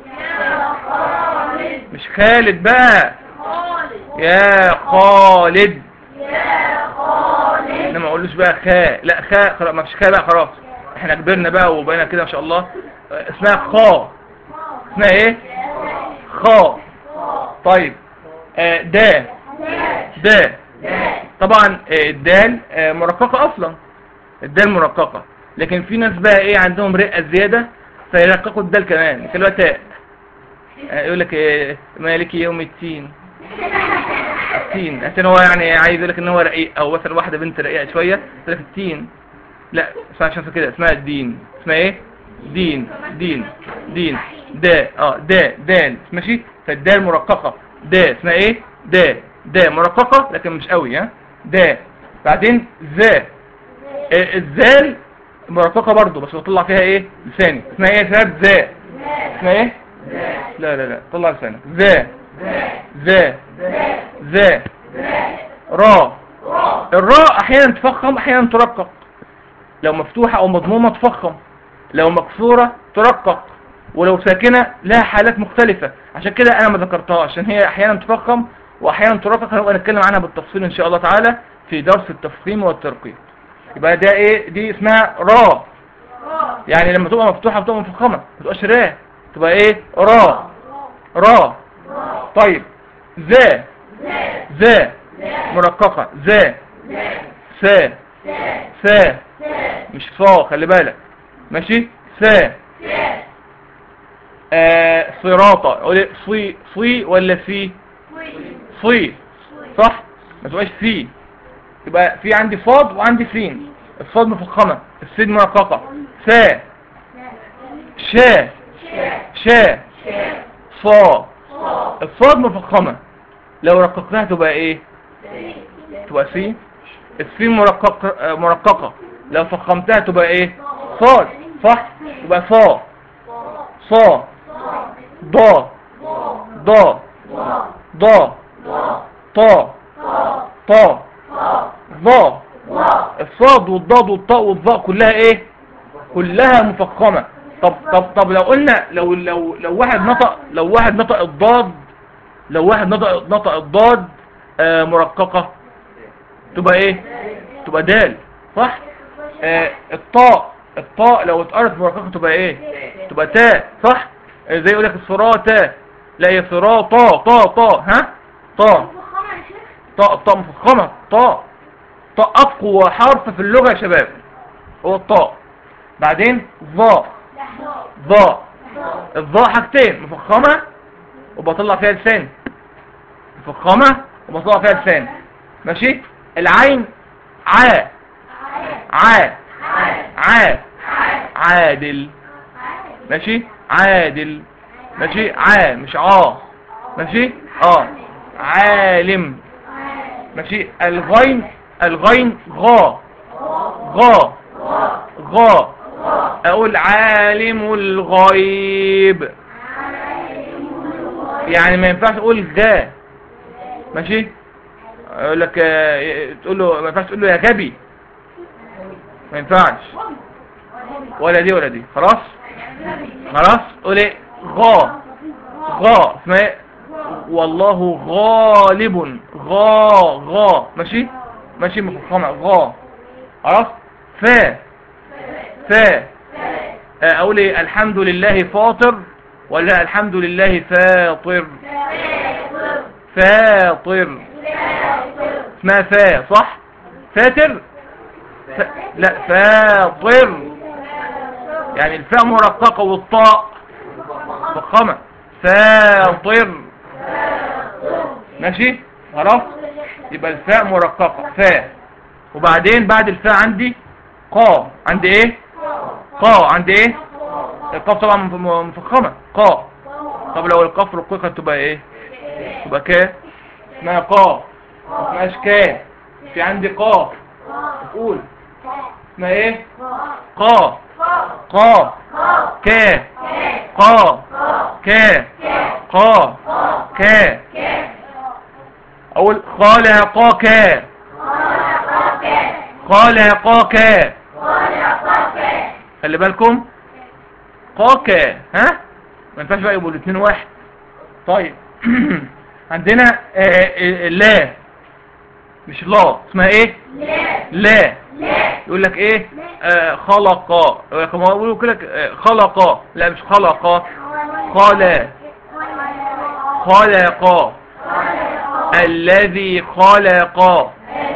Speaker 1: مش خالد بقى يا خالد انما ما اقولوش بقى خاء لا خاء خلاص ما فيش خاء بقى خلاص احنا كبرنا بقى وبقينا كده ما شاء الله اه، اسمها خا اسمها ايه خا طيب آه، دا دا طبعا آه، الدال آه، مرققة اصلا الدال مرققة لكن في ناس بقى ايه عندهم رقة زيادة فيرققوا الدال كمان يخلوها تاء آه، يقول لك آه، مالك يوم التين التين عشان هو يعني عايز يقول لك ان هو رقيق او مثلا واحده بنت رقيقه شويه تقول لك التين لا اسمها عشان كده اسمها الدين اسمها ايه دين دين دين دا اه دا دال ماشي فالدال مرققه دا اسمها ايه دا دا مرققه لكن مش قوي ها دا بعدين ذا آه، الذال مرققه برضو بس بطلع فيها ايه لساني اسمها ايه يا شباب ذا اسمها ايه لا لا لا طلع لسانك ذا ذا ذا را الراء احيانا تفخم احيانا ترقق لو مفتوحة او مضمومة تفخم لو مكسورة ترقق ولو ساكنة لها حالات مختلفة عشان كده انا ما ذكرتهاش عشان هي احيانا تفخم واحيانا ترقق هنبقى نتكلم عنها بالتفصيل ان شاء الله تعالى في درس التفخيم والترقيق يبقى ده ايه دي اسمها را يعني لما تبقى مفتوحة بتبقى مفخمة ما تبقاش را تبقى ايه را را طيب ذا ذا مرققة ذا سا سا مش صا خلي بالك ماشي سا آه صراطة قولي صي صي ولا سي صي صح ما تبقاش سي يبقى في عندي صاد وعندي سين الصاد مفخمة السين مرققة سا شا شا صا الصاد مفخمة لو رققناها تبقى ايه تبقى سين السين مرقق آه، مرققة لو فخمتها تبقى ايه صاد صح تبقى صا صا ضا ضا ضا طا طا ضا الصاد والضاد والطاء والظاء كلها ايه كلها مفخمة طب طب طب لو قلنا لو لو لو واحد نطق لو واحد نطق الضاد لو واحد نطق نطق الضاد آه مرققة تبقى ايه تبقى دال صح آه الطاء الطاء لو اتقرت مرققة تبقى ايه تبقى تاء صح آه زي يقول لك الصراطة لا هي صراطة طا طا ها طا
Speaker 2: مفخمة يا شيخ
Speaker 1: طاء طاء مفخمة طاء طاء أقوى حرف في اللغة يا شباب هو الطاء بعدين ظاء ظاء الظاء حاجتين مفخمة وبطلع فيها لسان مفخمة وبطلع فيها لسان ماشي العين عا عا عا عادل ماشي عادل ماشي عا مش عا ماشي اه عالم ماشي الغين الغين غا غا غا اقول عالم الغيب يعني ما ينفعش اقول غا ماشي اقول لك آه، تقول له ما ينفعش تقول له يا غبي ما ينفعش ولا دي ولا دي خلاص خلاص قول ايه غا غا اسمها ايه والله غالب غا غا ماشي ماشي مفخمة غا خلاص فا فا آه، اقول ايه الحمد لله فاطر ولا الحمد لله فاطر فاطر اسمها فا صح فاتر ف... لا فاطر يعني الفاء مرققة والطاء مفخمة فاطر ماشي خلاص يبقى الفاء مرققة فاء وبعدين بعد الفاء عندي قا عندي ايه قا عندي ايه القاف طبعا مف- مفخمة قا طب لو القاف رققت تبقى ايه تبقى كا اسمها قا ما اسمهاش كا في عندي قاف قول اسمها ايه قا قا كا قا كا قا كا اقول خالقاك خالقاك خلي بالكم قاك ها ما ينفعش بقى يبقوا الاثنين واحد طيب عندنا آه، آه، لا مش لا اسمها ايه لا يقول لك ايه آه خلق يقول لك ما يقولوا كده آه، خلق لا مش خلق خلا خلق الذي خلق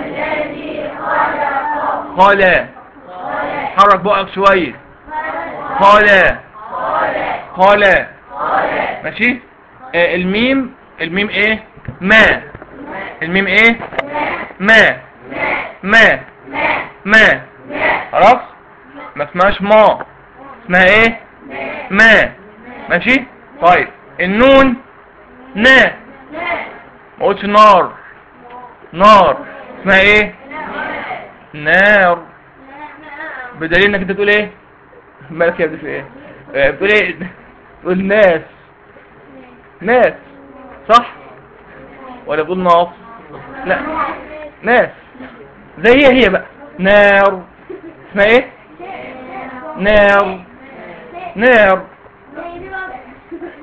Speaker 1: خلا حرك بقك شوية خلا خلا ماشي آه الميم الميم ايه ما الميم ايه ما ما ما خلاص ما اسمهاش ما اسمها ايه ما ماشي طيب النون نا ما قلتش نار نار اسمها ايه نار بدليل انك انت تقول ايه مالك يا ابني في ايه آه، بتقول ايه تقول ناس ناس صح ولا بتقول ناس لا ناس زي هي هي بقى نار اسمها ايه نار نار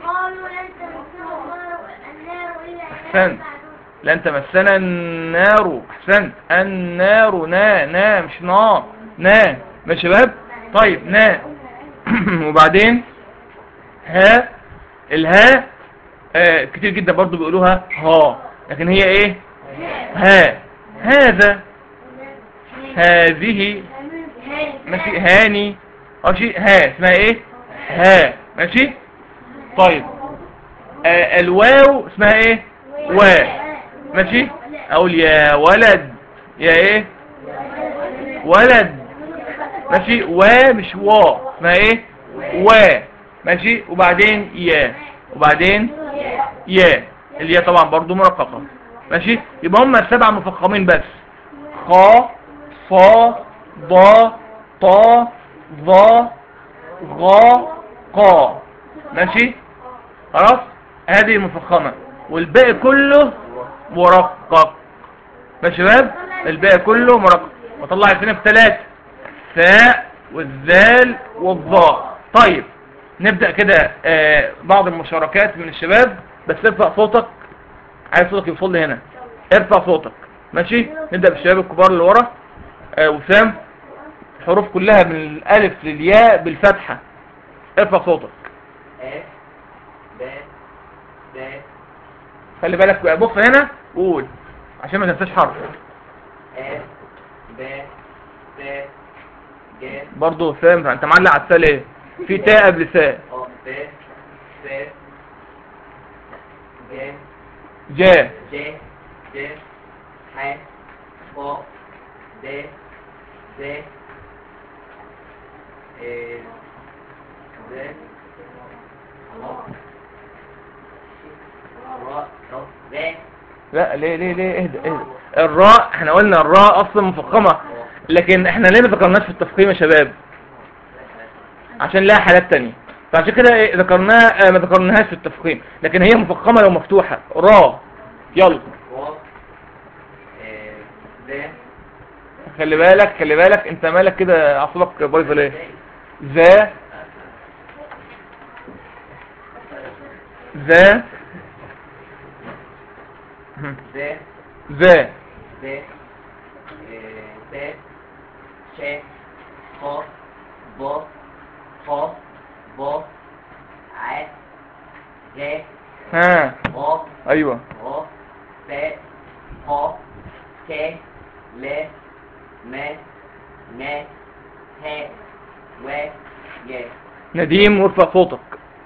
Speaker 2: قالوا لن تمسنا النار النار إلا
Speaker 1: أحسنت. لن تمسنا النار احسنت النار نا نا مش نا نا ماشي يا شباب طيب نا وبعدين ها الها آه كتير جدا برضو بيقولوها ها لكن هي ايه ها هذا هذه ماشي هاني ماشي ها اسمها ايه ها ماشي طيب آه الواو اسمها ايه وا ماشي اقول يا ولد يا ايه ولد ماشي وا مش وا اسمها ايه وا ماشي وبعدين يا وبعدين يا الياء طبعا برضو مرققة ماشي يبقى هم سبع مفخمين بس خا صا ضا طا ظا غا قا ماشي خلاص هذه مفخمة والباقي كله مرقق ماشي يا شباب الباقي كله مرقق وطلع فينا بثلاثة فاء والذال والظاء طيب نبدأ كده آه بعض المشاركات من الشباب بس ارفع صوتك عايز صوتك يوصل لي هنا ارفع صوتك ماشي نبدأ بالشباب الكبار اللي ورا آه وسام الحروف كلها من الالف للياء بالفتحة ارفع صوتك
Speaker 3: ا ب ب
Speaker 1: خلي بالك بقى بص هنا وقول عشان ما تنساش حرف
Speaker 3: ا ب ت ج
Speaker 1: برضه سام انت معلق على السال ايه في تاء قبل ساء
Speaker 3: ا ب س ج
Speaker 1: جاء
Speaker 3: ج ج ح ف د ز ا ز را را ز
Speaker 1: لا ليه ليه ليه اهدى اهدى الراء احنا قلنا الراء اصلا مفخمة لكن احنا ليه ما ذكرناش في التفخيم يا شباب عشان لها حالات تانية فعشان كده ايه ذكرناها اه ما ذكرناهاش في التفخيم لكن هي مفخمة لو مفتوحة راء يلا
Speaker 3: و ا ز
Speaker 1: خلي بالك خلي بالك انت مالك كده اعصابك بايظه ليه ذا ذا
Speaker 3: ز
Speaker 1: ذا
Speaker 3: ز ت ش خ ب خ ب ع ج
Speaker 1: ها
Speaker 3: غ
Speaker 1: ايوه
Speaker 3: غ ت خ ك ل م ن ه و ي
Speaker 1: نديم وارفع صوتك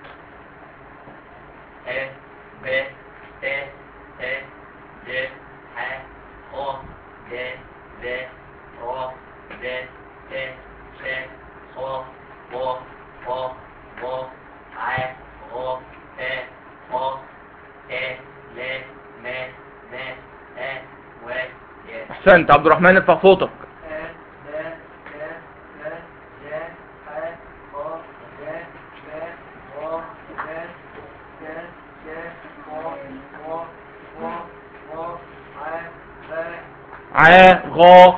Speaker 3: ا ب ت ت ج ح خ ج ز ر ز ت ش خ ب خ ب ع غ ت خ ك ل م ن ه و ي
Speaker 1: احسنت عبد الرحمن ارفع صوتك ع غا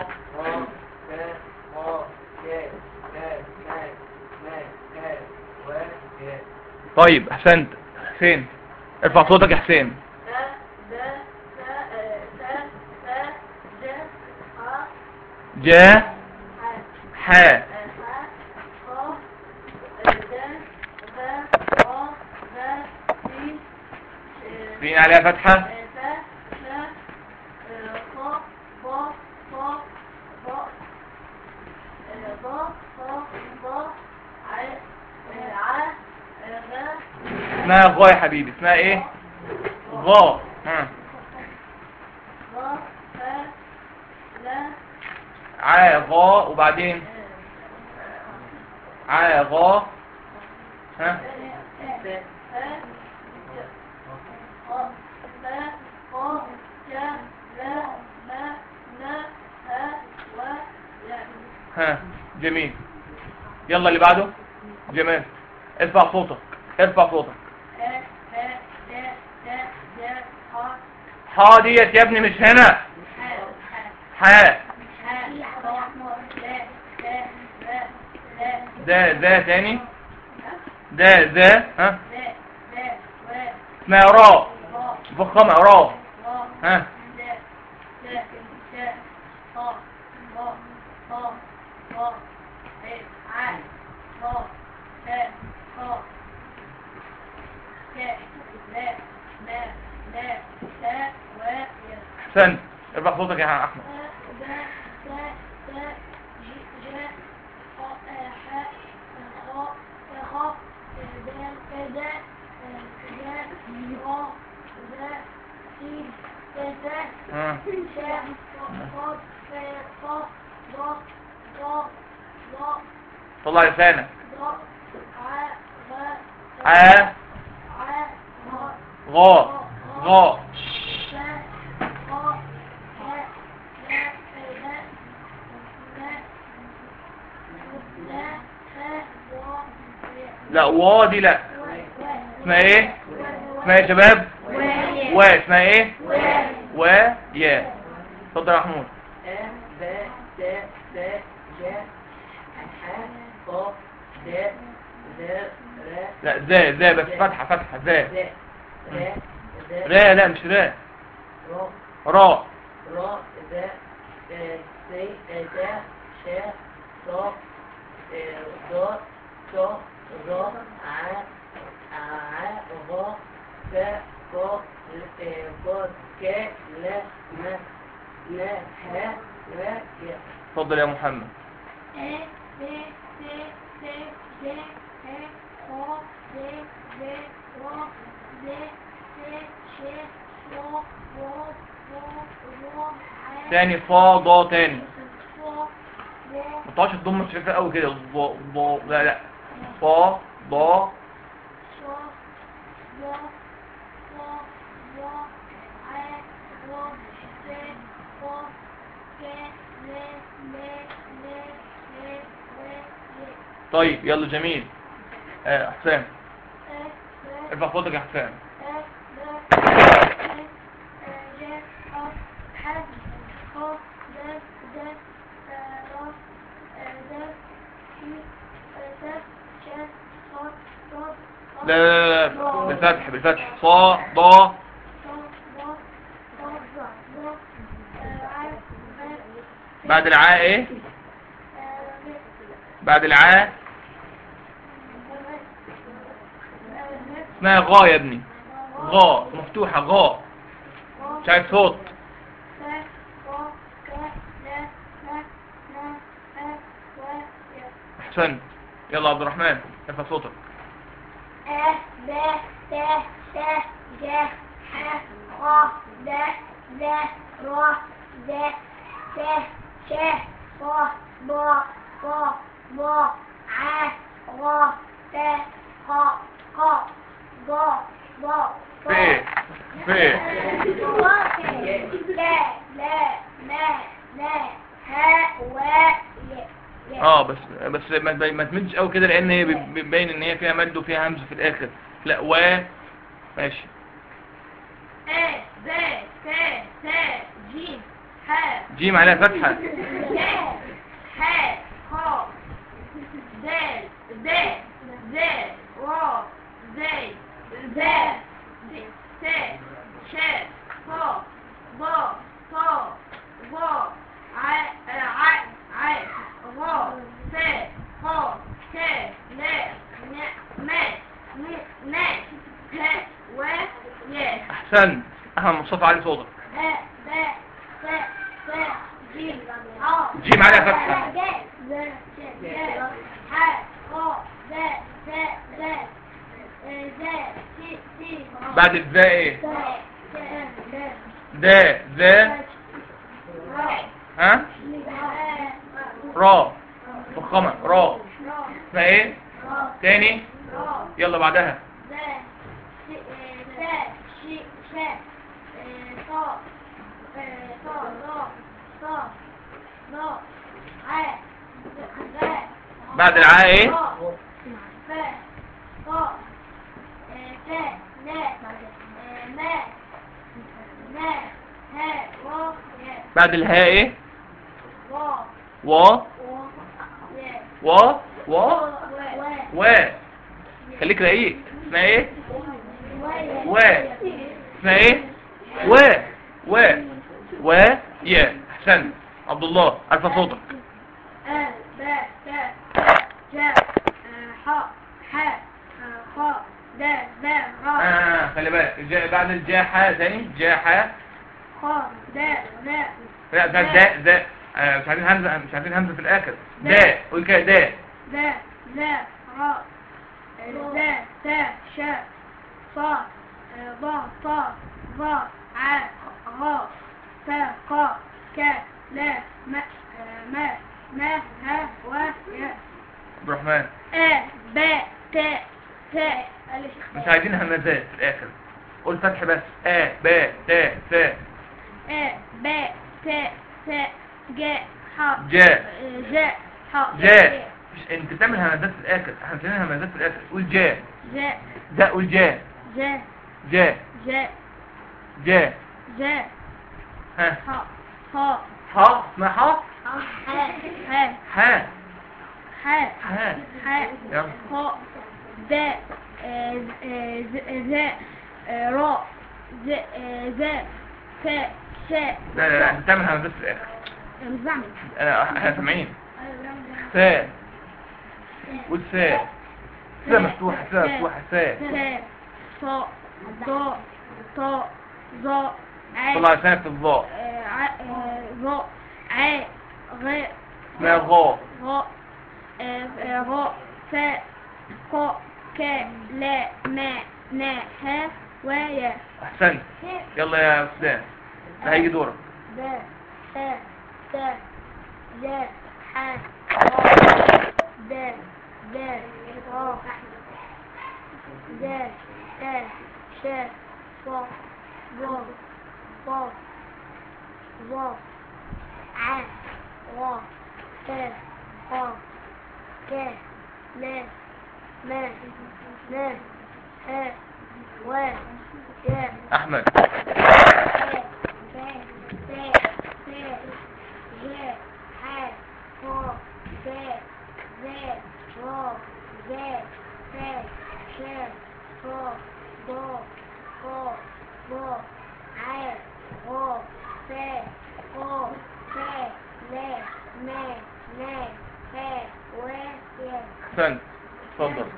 Speaker 1: طيب احسنت حسين ارفع صوتك يا حسين جا ح في عليها فتحة اسمها غا يا حبيبي اسمها ايه غا ها ع غا وبعدين ع غا ها ها جميل يلا اللي بعده جمال ارفع صوتك ارفع صوتك حا ديت يا ابني مش هنا حا ده ده تاني ده ده ها اسمها راء مفخمة راء ها احسنت ارفع صوتك يا احمد ها طلع لسانك ع غا غا لا وا دي لا اسمها ايه اسمها ايه يا شباب و اسمها ايه و يا اتفضل يا محمود لا ذا ذا بس فتحة فتحة ذا لا لا مش لا راء
Speaker 3: راء ذا سي ذا شاء صا ضاء صا را ع ع غا فا قا قا كا لا ما لا ها لا يا
Speaker 1: اتفضل يا محمد تاني فا ضا تاني ما تقعدش تضم مش فاكر قوي كده ضا ضا لا لا فا ضا طيب يلا جميل آه، حسام ارفع صوتك يا حسام لا لا لا لا بالفتح بالفتح صا ضا بعد العاء ايه بعد العاء اسمها غا يا ابني غا مفتوحة غا مش عايز صوت احسنت يلا عبد الرحمن ارفع صوتك في ايه في ايه اه بس بس ما تبين- ما تمدش قوي كده لان هي بيبين ان هي فيها مد وفيها همزه في الاخر لا و ماشي جيم عليها فتحه احسنت احمد مصطفى علي صوتك جيم عليها فتحه بعد الذا ايه ذا ذا ها را فخمه را اسمها ايه تاني يلا بعدها بعد العاء ايه بعد الهاء ايه و و و و خليك رقيق اسمها ايه و اسمها ايه و و و يا احسنت عبد الله عارفه صوتك
Speaker 2: أ ب ت ج ح ح خ د ذ غ
Speaker 1: اه خلي بالك الجا- بعد الجاحة تاني جاحة
Speaker 2: خ د ذ
Speaker 1: لا ده ده ده آه، مش عايزين همزة مش عايزين همزة في الآخر ده قول كده ده
Speaker 2: ذ ذ ر ذ ت ش ص ض ط ظ ع غ ت ق ك ل م م ن ه و ي
Speaker 1: عبد الرحمن
Speaker 2: أ ب ت ت ألف
Speaker 1: مش عايزين همزات في الآخر قول فتح بس آ ب ت ف
Speaker 2: أ ب ت ت ج ح
Speaker 1: جاء
Speaker 2: ج ح
Speaker 1: جاء مش انت بتعمل همزات في الآخر احنا بنعمل همزات في الآخر قول جاء
Speaker 2: ج
Speaker 1: ده قول جاء
Speaker 2: ج
Speaker 1: جاء
Speaker 2: ج
Speaker 1: جاء
Speaker 2: ج
Speaker 1: ها
Speaker 2: ح ح
Speaker 1: ح اسمها ح
Speaker 2: ح ح
Speaker 1: ح
Speaker 2: ح
Speaker 1: ح
Speaker 2: ح
Speaker 1: يلا
Speaker 2: ق د آه، آه، ز- ذ آه، را ز آه، ز ف ش
Speaker 1: لا لا لا انت بتعمل همزات في الآخر
Speaker 2: مش بعمل
Speaker 1: انا احنا سامعين
Speaker 2: أيوة، بعمل.
Speaker 1: فا قول فا فا مفتوحة فا مفتوحة فا
Speaker 2: ف ص ض ط ظ ع
Speaker 1: طلع لسانك في الظاء
Speaker 2: آه، ع- آه، ظ ع غ
Speaker 1: اسمها غا
Speaker 2: غ آه، آه، غ ف ق ك ل م ن ه و ي
Speaker 1: احسنت يلا يا استاذ ده هيجي دورك
Speaker 2: ب ت ت ج ح غ د د غ د ت ش ص ض ط ظ ع غ ت ق ك ل م ن ه و ي
Speaker 1: احمد احسنت اتفضل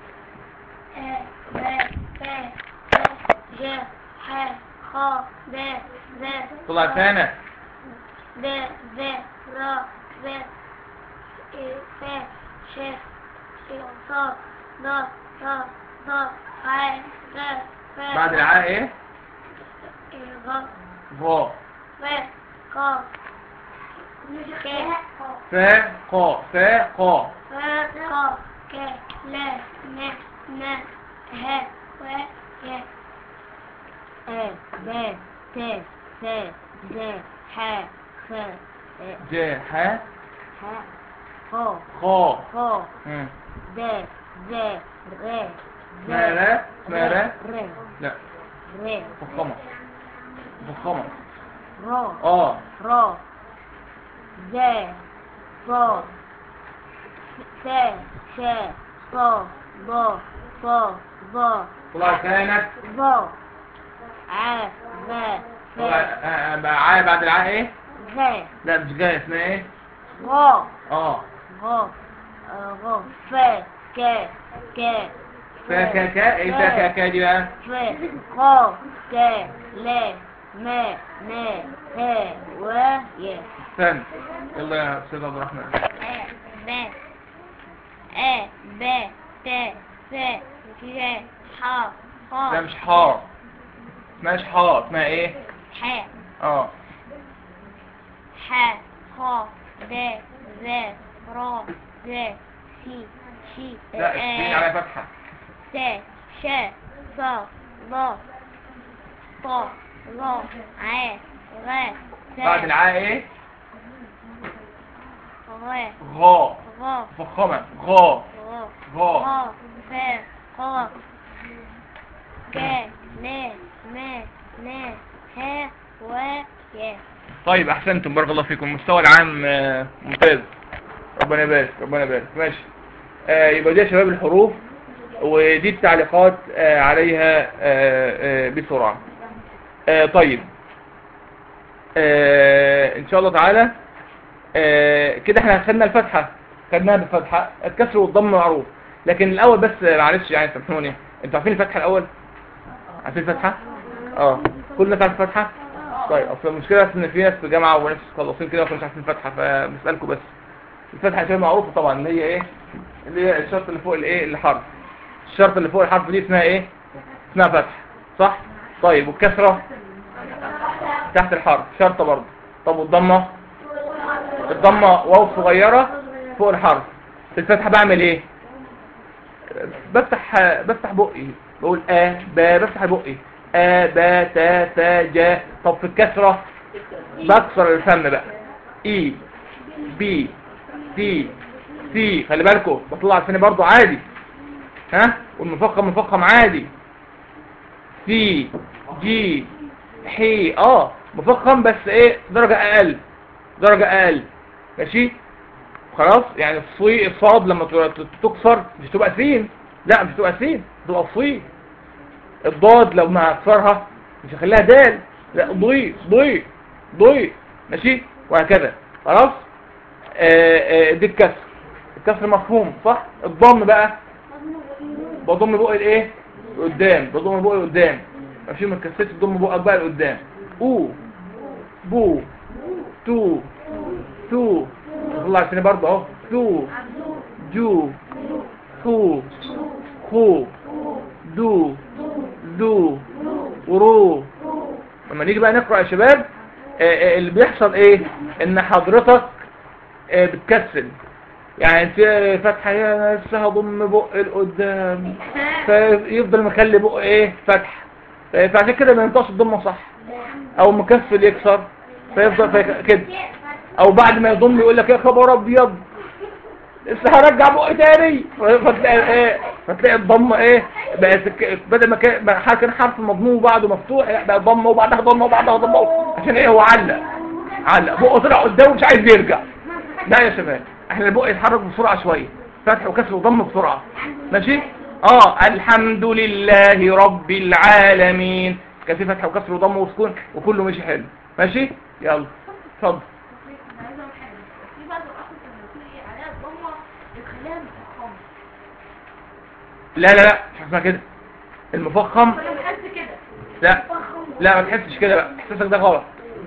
Speaker 2: ج ح خ د ذ
Speaker 1: طلع لسانك
Speaker 2: ب ذ ر ذ ف ش ص ض ط ظ ع غ ف
Speaker 1: بعد العاء ايه
Speaker 2: غ
Speaker 1: غا
Speaker 2: ف ق ك
Speaker 1: فا قا فا قا
Speaker 2: ف ق ك ل ن ن ه و ي أ ب ت ت ج ح ف
Speaker 1: جا ح
Speaker 2: ح خ
Speaker 1: خا
Speaker 2: خ
Speaker 1: مم.
Speaker 2: د ز ر ز
Speaker 1: اسمها را اسمها را
Speaker 2: ر
Speaker 1: لا
Speaker 2: ر
Speaker 1: فخمة فخمة
Speaker 2: ر
Speaker 1: اه
Speaker 2: ر ز ص س ش ص ض ص ض
Speaker 1: طلع لسانك
Speaker 2: ظ ع ذ ف
Speaker 1: طلع آه، آه، بقى عاء بعد العاء ايه
Speaker 2: ذ
Speaker 1: لا مش جاي اسمها ايه
Speaker 2: غ
Speaker 1: اه
Speaker 2: غ آه، غ ف ك ك
Speaker 1: فا كا كا ايه فا كا كا دي بقى
Speaker 2: ف خ ك ل م ن ه و ي
Speaker 1: استنى يلا يا استاذ عبد الرحمن
Speaker 2: أ ب أ ب ت ف ج ح خ
Speaker 1: ده مش حار اسمهاش حار اسمها ايه
Speaker 2: ح
Speaker 1: اه
Speaker 2: ح خ د ذ ر ز س ش
Speaker 1: لا السين على فتحة
Speaker 2: س ش ص ض ط ظ ع غ ت
Speaker 1: بعد العاء ايه
Speaker 2: غ
Speaker 1: غا
Speaker 2: غ
Speaker 1: فخمة غا
Speaker 2: غ
Speaker 1: غا
Speaker 2: غ ف ق ك ل م ن ه و ي
Speaker 1: طيب احسنتم بارك الله فيكم المستوى العام آه، ممتاز ربنا يبارك ربنا يبارك ماشي آه يبقى دي يا شباب الحروف ودي التعليقات آه، عليها آه، آه، بسرعة آه، طيب آه، ان شاء الله تعالى آه، كده احنا خدنا الفتحة خدناها بالفتحة الكسر والضم معروف لكن الاول بس آه، معلش يعني سامحوني انتوا عارفين الفتحة الاول عارفين الفتحة اه كلنا تعرف الفتحة طيب اصل المشكلة ان في ناس في جامعة وناس مخلصين كده ما كانوش عارفين الفتحة فبسألكم بس الفتحة شيء معروفة طبعا اللي هي ايه اللي هي الشرط اللي فوق الايه الحرف الشرط اللي فوق الحرف دي اسمها ايه اسمها فتح صح طيب والكسرة تحت الحرف شرطة برضه طب والضمة الضمة واو صغيرة فوق الحرف في الفتحة بعمل ايه بفتح بفتح بقي بقول ا ب بفتح بقي ا ب تا تا جا طب في الكسرة بكسر الفم بقى اي بي سي سي خلي بالكم بطلع الثاني برضو عادي ها والمفخم مفخم عادي سي جي حي اه مفخم بس ايه درجة اقل درجة اقل ماشي خلاص يعني الصي الصاد لما ت- تكسر مش تبقى سين لا مش تبقى سين تبقى صي الضاد لو ما هكسرها مش هخليها دال لا ضي ضي ضي ماشي وهكذا خلاص آه، آه، دي الكسر الكسر مفهوم صح الضم بقى بضم بقى الايه لقدام بضم بقى لقدام ماشي ما تكسرش تضم بقك بقى لقدام او بو تو تو طلع الثاني برضه اهو تو جو خو خو دو دو ورو لما نيجي بقى نقرأ يا شباب آه، آه، اللي بيحصل ايه ان حضرتك آه، بتكسل يعني في فتحة يا لسه هضم بق لقدام فيفضل مخلي بق ايه فتح فعشان كده ما ينطقش الضمه صح او مكسل يكسر فيفضل في- كده او بعد ما يضم يقول لك يا خبر ابيض لسه هرجع بق تاني فتلاقي ايه فتلاقي الضمه ايه بقت ك- بدل ما كان ما ح- كان حرف مضموم وبعده مفتوح لا بقى ضمه وبعدها ضمه وبعدها ضمه عشان ايه هو علق علق بقه طلع قدامه مش عايز يرجع لا يا شباب احنا البق يتحرك بسرعه شويه فتح وكسر وضم بسرعه ماشي اه الحمد لله رب العالمين كان في فتح وكسر وضم وسكون وكله ماشي حلو ماشي يلا اتفضل
Speaker 2: انا عايزه اقول حاجه في بعض الاخر لما تيجي عليها الضمه بتخليها مفخمه
Speaker 1: لا لا لا مش اسمها كده المفخم
Speaker 2: فانا بحس كده
Speaker 1: لا لا ما تحسش كده بقى احساسك ده غلط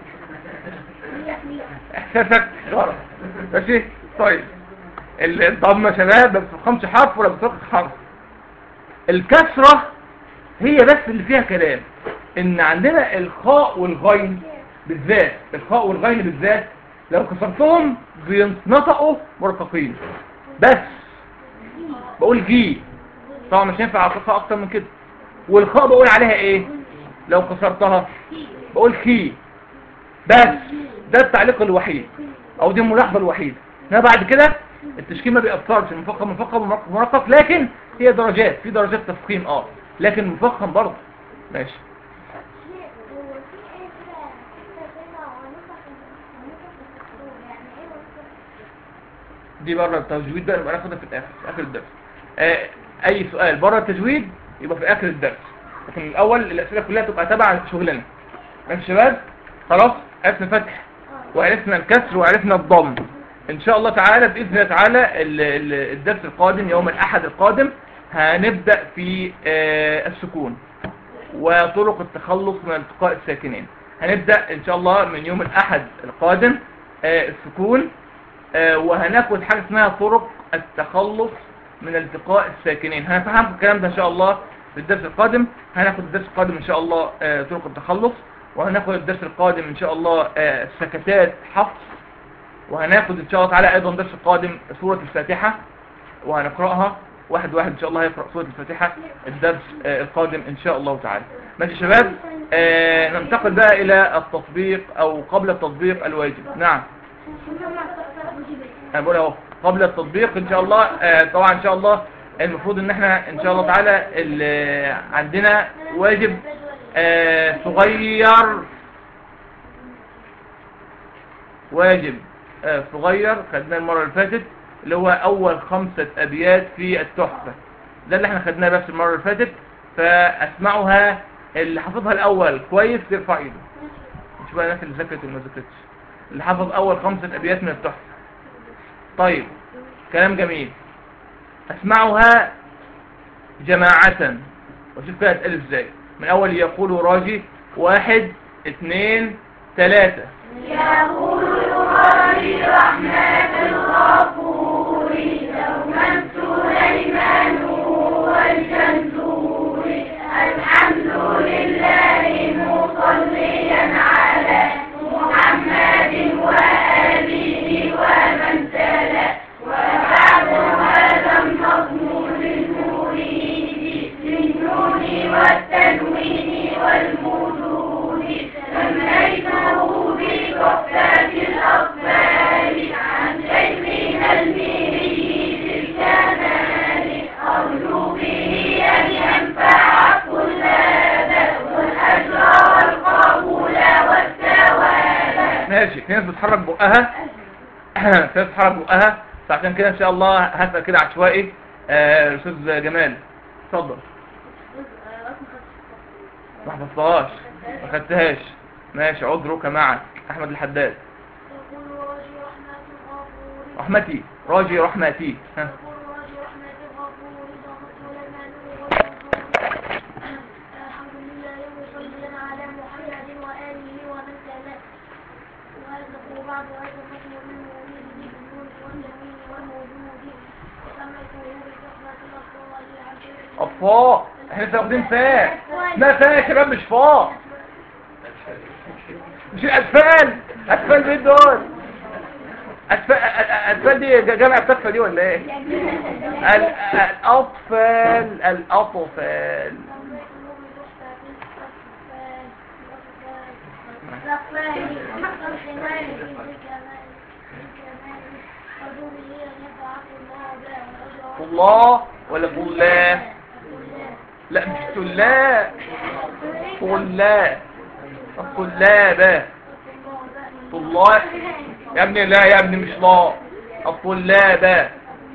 Speaker 1: احساسك غلط ماشي طيب ال- الضمه يا شباب ما بتفخمش حرف ولا بتفخم حرف الكسره هي بس اللي فيها كلام ان عندنا الخاء والغين بالذات الخاء والغين بالذات لو كسرتهم بينطقوا مرققين بس بقول جي طبعا مش هينفع اعطيها اكتر من كده والخاء بقول عليها ايه لو كسرتها بقول خي بس ده التعليق الوحيد او دي الملاحظه الوحيده انما بعد كده التشكيل ما بيأثرش مفخم مفخم مرقق مرقق لكن هي درجات في درجات تفخيم اه لكن مفخم برضه ماشي
Speaker 2: هو في ايه كده حته كده ونفخ ونفخ الدكتور يعني ايه ونفخ
Speaker 1: دي بره التجويد بقى نبقى ناخدها في الاخر في اخر الدرس آه اي سؤال بره التجويد يبقى في اخر الدرس لكن الاول الاسئله كلها تبقى تبع شغلنا ماشي يا شباب خلاص عرفنا فتح وعرفنا الكسر وعرفنا الضم ان شاء الله تعالى باذن الله تعالى ال- ال- الدرس القادم يوم الاحد القادم هنبدا في آه السكون وطرق التخلص من التقاء الساكنين هنبدا ان شاء الله من يوم الاحد القادم آه السكون آه، وهناخد حاجة اسمها طرق التخلص من التقاء الساكنين هنفهم الكلام ده ان شاء الله في الدرس القادم هناخد الدرس القادم ان شاء الله آه، طرق التخلص وهناخد الدرس القادم ان شاء الله آه، سكتات حفص وهناخد ان شاء الله تعالى ايضا الدرس القادم سورة الفاتحة وهنقرأها واحد واحد ان شاء الله هيقرأ سورة الفاتحة الدرس آه، القادم ان شاء الله تعالى ماشي يا شباب آه، ننتقل بقى الى التطبيق او قبل التطبيق الواجب نعم انا بقول اهو قبل التطبيق ان شاء الله آه، طبعا ان شاء الله المفروض ان احنا ان شاء الله تعالى ال- عندنا واجب آه، صغير واجب آه، صغير خدناه المرة اللي فاتت اللي هو اول خمسة ابيات في التحفة ده اللي احنا خدناه بس المره اللي فاتت فاسمعها اللي حافظها الاول كويس يرفع ايده مش بقى الناس اللي ذاكرت وما ذاكرتش اللي حافظ اول خمسه ابيات من التحفه طيب كلام جميل اسمعها جماعة وشوف كده هتقال ازاي من اول يقول راجي واحد اثنين ثلاثة ماشي في ناس بتحرك بقها في ناس بتحرك بقها فعشان كده ان شاء الله هسأل كده عشوائي آه، الاستاذ جمال اتفضل ما حفظتهاش ما خدتهاش ماشي عذرك معك احمد الحداد
Speaker 2: يقول راجي رحمة الغفور
Speaker 1: رحمتي راجي رحمتي ها
Speaker 2: يقول راجي رحمة الغفور ضغط سليمان والغفور الحمد لله مصليا على محمد وآله ومن تلا وهذا وبعد هذا الحكم للمؤمن بالنور واليمين والموجود وسميته بكثرة الأطفال عن شيء
Speaker 1: الفاء احنا لسه واخدين فاء اسمها فاء يا شباب مش فاء مش الأطفال أطفال مين دول أطفال أطفال دي جامع الطفة دي ولا ايه ال- الأطفال الأطفال طلاه ولا طلاه لا مش طلاه طلاه الطلابة طلاب يا ابني لا يا ابني مش لا الطلابة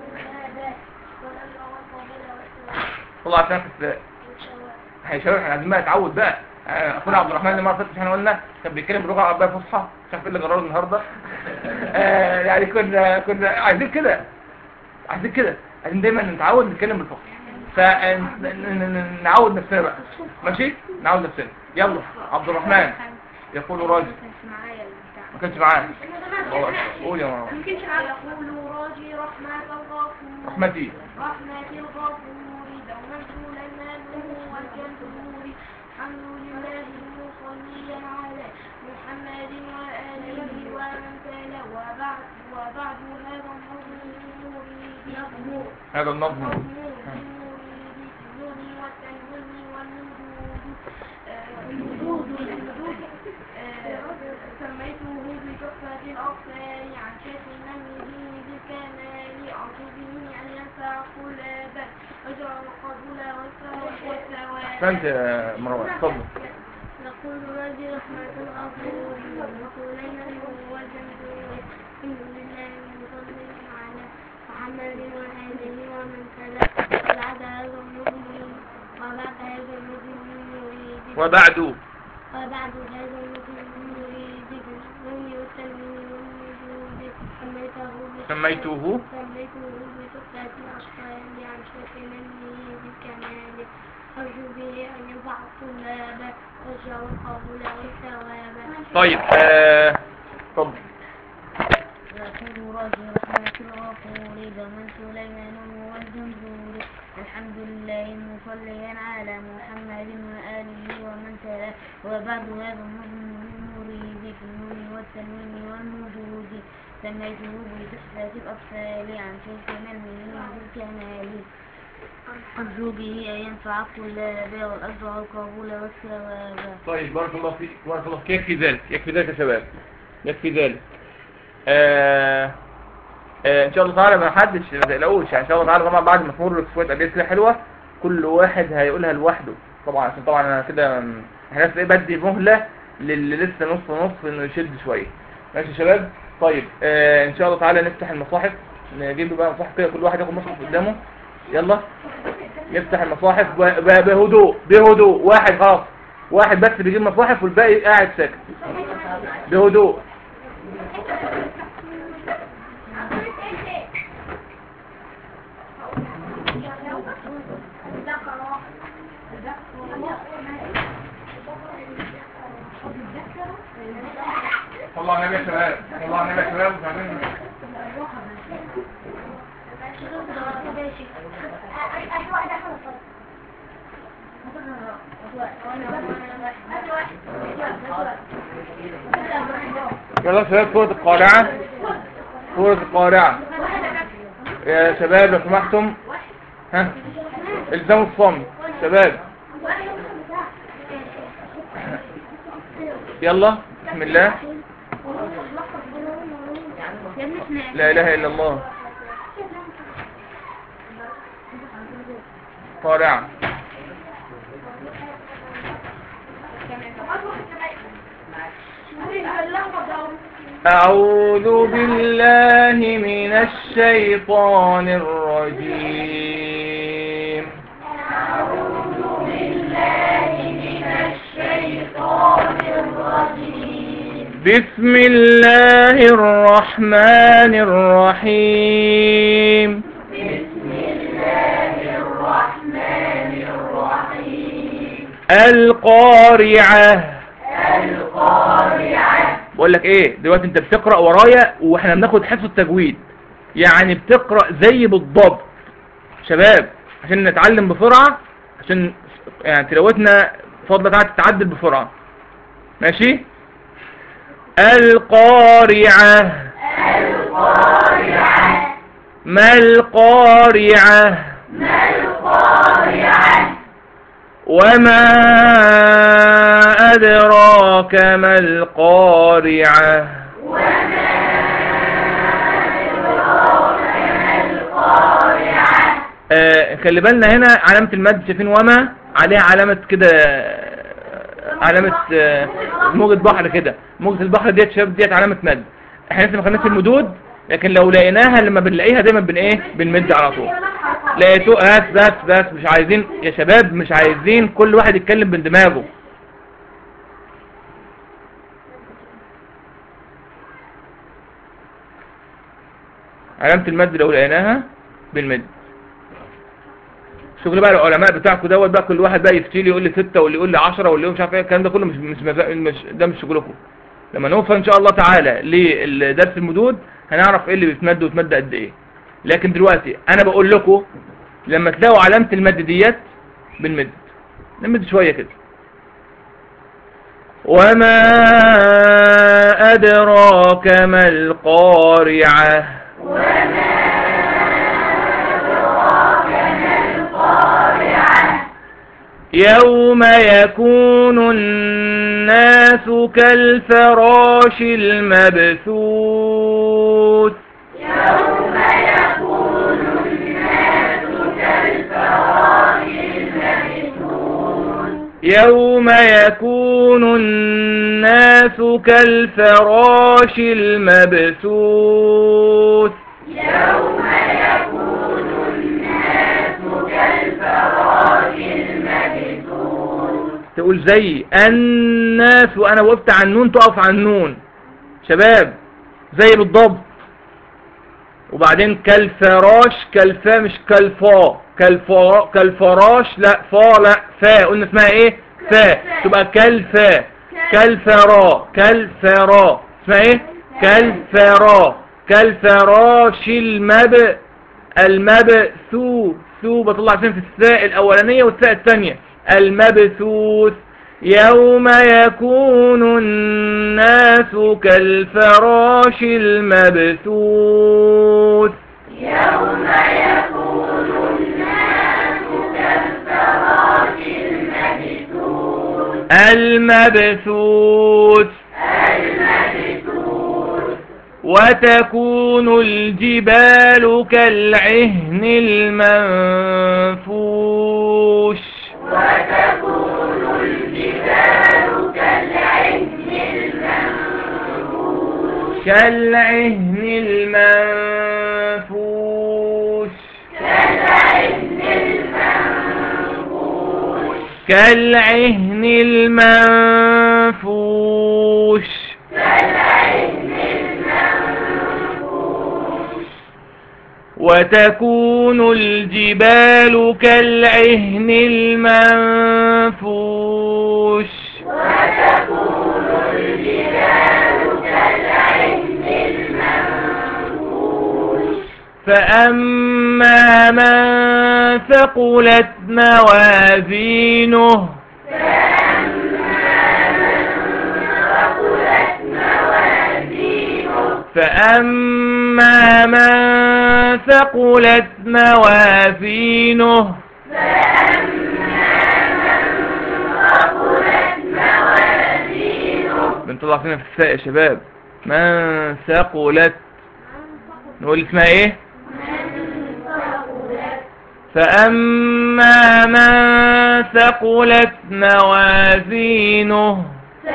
Speaker 1: طلع عشان في احنا يا شباب احنا عايزين بقى نتعود بقى آه، اخونا عبد الرحمن اللي مره فاتت احنا قلنا كان بيتكلم باللغه العربيه الفصحى مش عارف ايه اللي جراه النهارده آه، يعني كنا كنا عايزين كده عايزين كده عايزين دايما نتعود نتكلم بالفصحى فنعود نفسنا بقى ماشي نعود نفسنا يلا عبد الرحمن يقول راجل ما كانش معاه الله أكبر. قول يا ماما
Speaker 2: يقول راجي رحمة الغفور
Speaker 1: رحمتي
Speaker 2: رحمة الغفور دوما سليمان والجنزور الحمد لله مصليا على محمد وآله ومن تلا وبعد وبعد هذا النظم المريد
Speaker 1: هذا النظم
Speaker 2: المريد بالنون والتنوين والمدود آه، المدود المدود آه، سميته بتحفة الأطفال عن شيخ المنهج بالكمال أرجو به أن ينفع طلابا وجعل القبول والثواب
Speaker 1: احسنت يا مروان اتفضل
Speaker 2: نقول رجل رحمة الغفور وسليمان والجنزور الحمد لله مصلي على محمد وآله ومن تلا وبعد هذا النظم وبعد هذا النظم المريد
Speaker 1: وبعد
Speaker 2: وبعد هذا النظم المريد بالنون والتنوين والوجود سميته بتحفة-
Speaker 1: سميته
Speaker 2: سميته بتحفة الأطفال عن شيخ منه بالكمال أرجو به أن ينفع الطلاب ويرجع القبول والثواب
Speaker 1: طيب آه، اتفضل
Speaker 2: يقول راجي رحمة الغفور دوما سليمان والجنزور الحمد لله مصليا على محمد وآله ومن تلا وبعد هذا النظم للمريد في النون والتنوين والمدود سميته بتحفة الأطفال عن شيخ منه بالكمال أرجو به أن ينفع الطلاب والأجر القبول والثواب
Speaker 1: طيب بارك الله فيك بارك الله فيك يكفي ذلك يكفي ذلك يا شباب يكفي ذلك آه آه ان شاء الله تعالى ما حدش ما تقلقوش يعني ان شاء الله تعالى طبعا بعد ما تمر شويه ابيات كده حلوه كل واحد هيقولها لوحده طبعا عشان طبعا انا كده م- احنا بس ايه بدي مهله للي لسه نص نص انه يشد شويه ماشي يا شباب طيب آه ان شاء الله تعالى نفتح المصاحف نجيب بقى مصاحف كده كل واحد ياخد مصحف قدامه يلا نفتح المصاحف ب- ب- بهدوء بهدوء واحد خلاص واحد بس بيجيب مصاحف والباقي قاعد ساكت بهدوء طلع نبي يا شباب طلع نبي يا شباب وبعدين يلا يا شباب سورة القارعة سورة القارعة يا شباب لو سمحتم ها الزموا الصمت شباب يلا بسم الله لا اله الا الله قارعة أعوذ بالله من الشيطان الرجيم بسم الله الرحمن الرحيم القارعة بقول لك ايه دلوقتي انت بتقرأ ورايا واحنا بناخد حفظ التجويد يعني بتقرأ زي بالضبط شباب عشان نتعلم بسرعة عشان يعني تلاوتنا فضل تعالى تتعدل بسرعة ماشي القارعة ما القارعة وما أدراك ما القارعة آه خلي بالنا هنا علامة المد شايفين وما عليها علامة كده آه، علامة آه، موجة بحر كده موجة البحر ديت شباب ديت علامة مد احنا لسه ما خدناش المدود لكن لو لقيناها لما بنلاقيها دايما بن ايه بنمد على طول لقيتوه بس بس بس مش عايزين يا شباب مش عايزين كل واحد يتكلم من دماغه علامة المد لو لقيناها بنمد شغل بقى العلماء بتاعكم دوت بقى كل واحد بقى يفتي لي يقول لي ستة واللي يقول لي 10 واللي يقول مش عارف ايه الكلام ده كله مش مش, مفا... مش ده مش شغلكم لما نوصل ان شاء الله تعالى لدرس المدود هنعرف ايه اللي بيتمد ويتمد قد ايه لكن دلوقتي انا بقول لكم لما تلاقوا علامة المد ديت بنمد نمد شوية كده وما أدراك ما القارعة يوم يكون الناس كالفراش المبثوث يوم يكون الناس كالفراش المبثوث تقول زي الناس وانا وقفت على النون تقف على النون شباب زي بالضبط وبعدين كالفراش كالفا مش كالفا كالفا كالفراش لا فا لا فا قلنا اسمها ايه فا تبقى كالفا كالفرا كالفرا اسمها ايه كالفرا كالفراش المب المبثوث ثو بطلع عشان في الثاء الاولانيه والثاء الثانيه المبثوث يوم يكون الناس كالفراش المبثوث المبثوث وتكون الجبال كالعهن المنفوش كالعهن المنفوش كالعهن المنفوش وتكون الجبال كالعهن المنفوش فأما من ثقلت موازينه فأما من ثقلت موازينه بنطلع فينا في الساق يا شباب من ثقلت نقول اسمها ايه فأما من ثقلت موازينه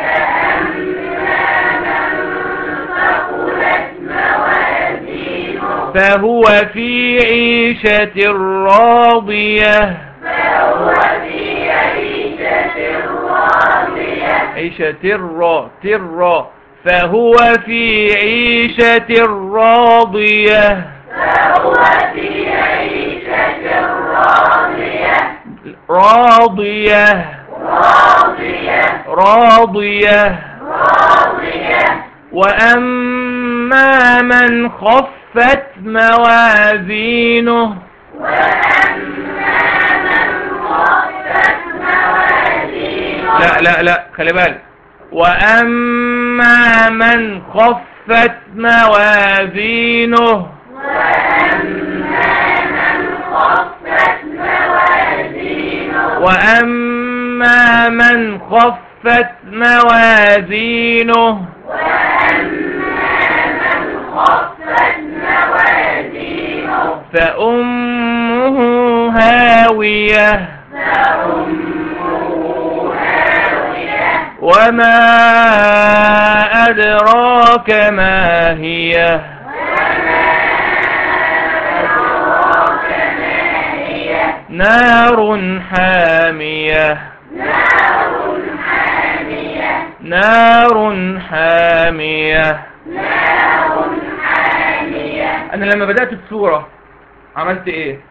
Speaker 1: فهو في عيشة راضية عيشة را ترى فهو في عيشة راضية راضية راضية وأما من خفت موازينه لا لا لا خلي بالك وأما من خفت موازينه وأما من خفت موازينه فأمه هاوية وما أدراك ما هي نار حامية نار حامية أنا لما بدأت السورة عملت إيه؟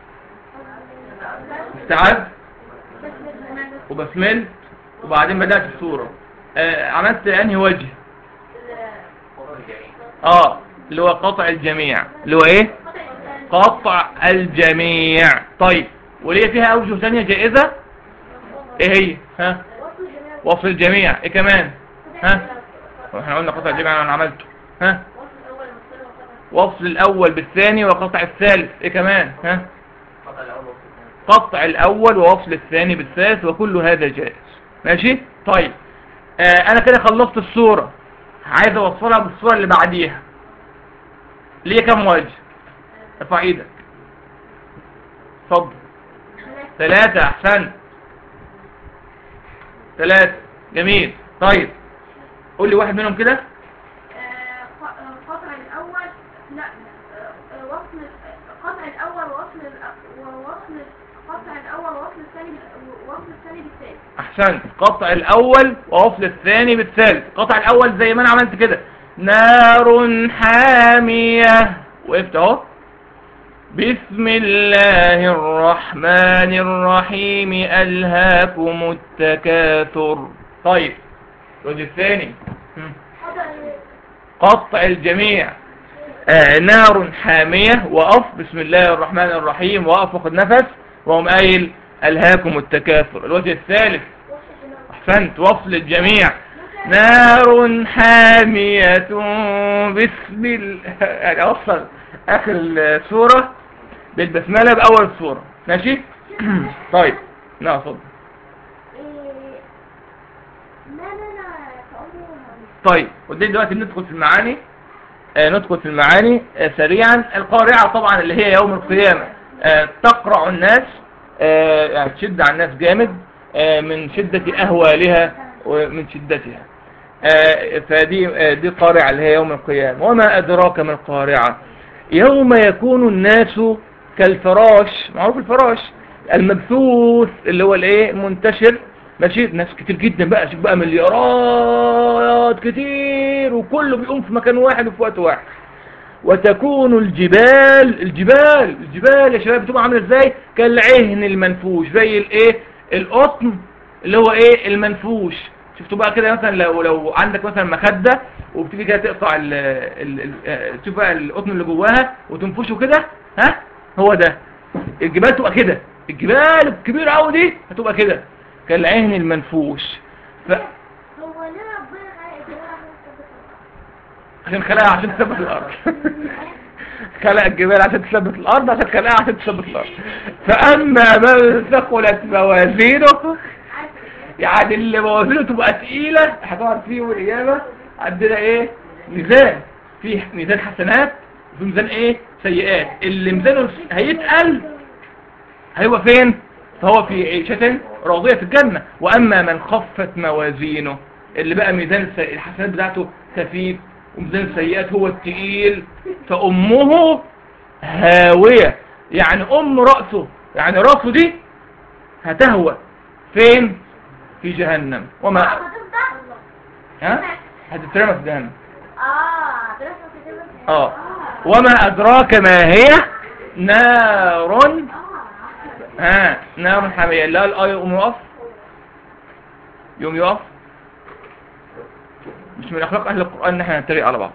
Speaker 1: استعد وبسملت وبعدين بدأت السورة آه عملت أنهي وجه؟ اه اللي هو قطع الجميع اللي هو ايه قطع الجميع طيب وليه فيها اوجه ثانيه جائزه ايه هي ها وصل الجميع ايه كمان ها احنا قلنا قطع الجميع انا عملته ها وصل الاول بالثاني وقطع الثالث ايه كمان ها قطع الاول ووصل الثاني بالثالث وكل هذا جائز ماشي طيب آه انا كده خلصت الصورة عايز اوصلها بالصورة اللي بعديها ليه كم وجه ارفع ايدك اتفضل ثلاثة احسنت ثلاثة جميل طيب قول لي واحد منهم كده
Speaker 2: آه، ق- قطع الأول لا آه، آه، وصل قطع الأول ووصل الأ- ووصل قطع الأول ووصل الثاني بال- ووصل الثاني بالثالث
Speaker 1: احسنت قطع الاول ووصل الثاني بالثالث قطع الاول زي ما انا عملت كده نار حامية وقفت اهو بسم الله الرحمن الرحيم ألهاكم التكاثر طيب الوجه الثاني هم. قطع الجميع آه نار حامية وقف بسم الله الرحمن الرحيم وقف وخد نفس وهم قايل ألهاكم التكاثر الوجه الثالث أحسنت وصل الجميع نار حامية بسم ال... يعني أوصل آخر السورة بالبسملة بأول السورة ماشي طيب نعم اتفضل
Speaker 2: إيه، لا لا لا تقولي
Speaker 1: طيب ودي دلوقتي ندخل في المعاني آه ندخل في المعاني آه سريعا القارعة طبعا اللي هي يوم القيامة آه تقرع الناس آه يعني تشد على الناس جامد آه من شدة أهوالها ومن شدتها آه فدي آه دي قارعة اللي هي يوم القيامة وما أدراك ما القارعة يوم يكون الناس كالفراش معروف الفراش المبثوث اللي هو الايه منتشر ماشي ناس كتير جدا بقى شوف بقى مليارات كتير وكله بيقوم في مكان واحد وفي وقت واحد وتكون الجبال الجبال الجبال يا شباب بتبقى عامله ازاي كالعهن المنفوش زي الايه القطن اللي هو ايه المنفوش شفتوا بقى كده مثلا لو لو عندك مثلا مخده وبتيجي كده تقطع ال ال ال آه، تشوف بقى القطن اللي جواها وتنفشه كده ها هو ده الجبال تبقى كده الجبال الكبيره قوي دي هتبقى كده كالعهن المنفوش ف...
Speaker 2: هو ليه ربنا خلق الجبال عشان تثبت الأرض؟
Speaker 1: عشان خلقها عشان تثبت الارض خلق الجبال عشان تثبت الارض عشان خلقها عشان تثبت الارض فاما من ثقلت موازينه يعني اللي موازينه تبقى تقيلة هتقعد فيه يوم القيامة عندنا ايه ميزان في ميزان حسنات وفي ميزان ايه سيئات اللي ميزانه هيتقل هيبقى فين فهو في عيشة راضية في الجنة واما من خفت موازينه اللي بقى ميزان الس- الحسنات بتاعته خفيف وميزان السيئات هو التقيل فامه هاوية يعني ام رأسه يعني رأسه دي هتهوى فين في جهنم وما
Speaker 2: هتفضل
Speaker 1: ها هتترمى في جهنم
Speaker 2: اه دراسة كده
Speaker 1: اه وما ادراك ما هي نار ها نار حامية لا الآية يقوم يقف يقوم يقف مش من أخلاق أهل القرآن إن احنا نتريق على بعض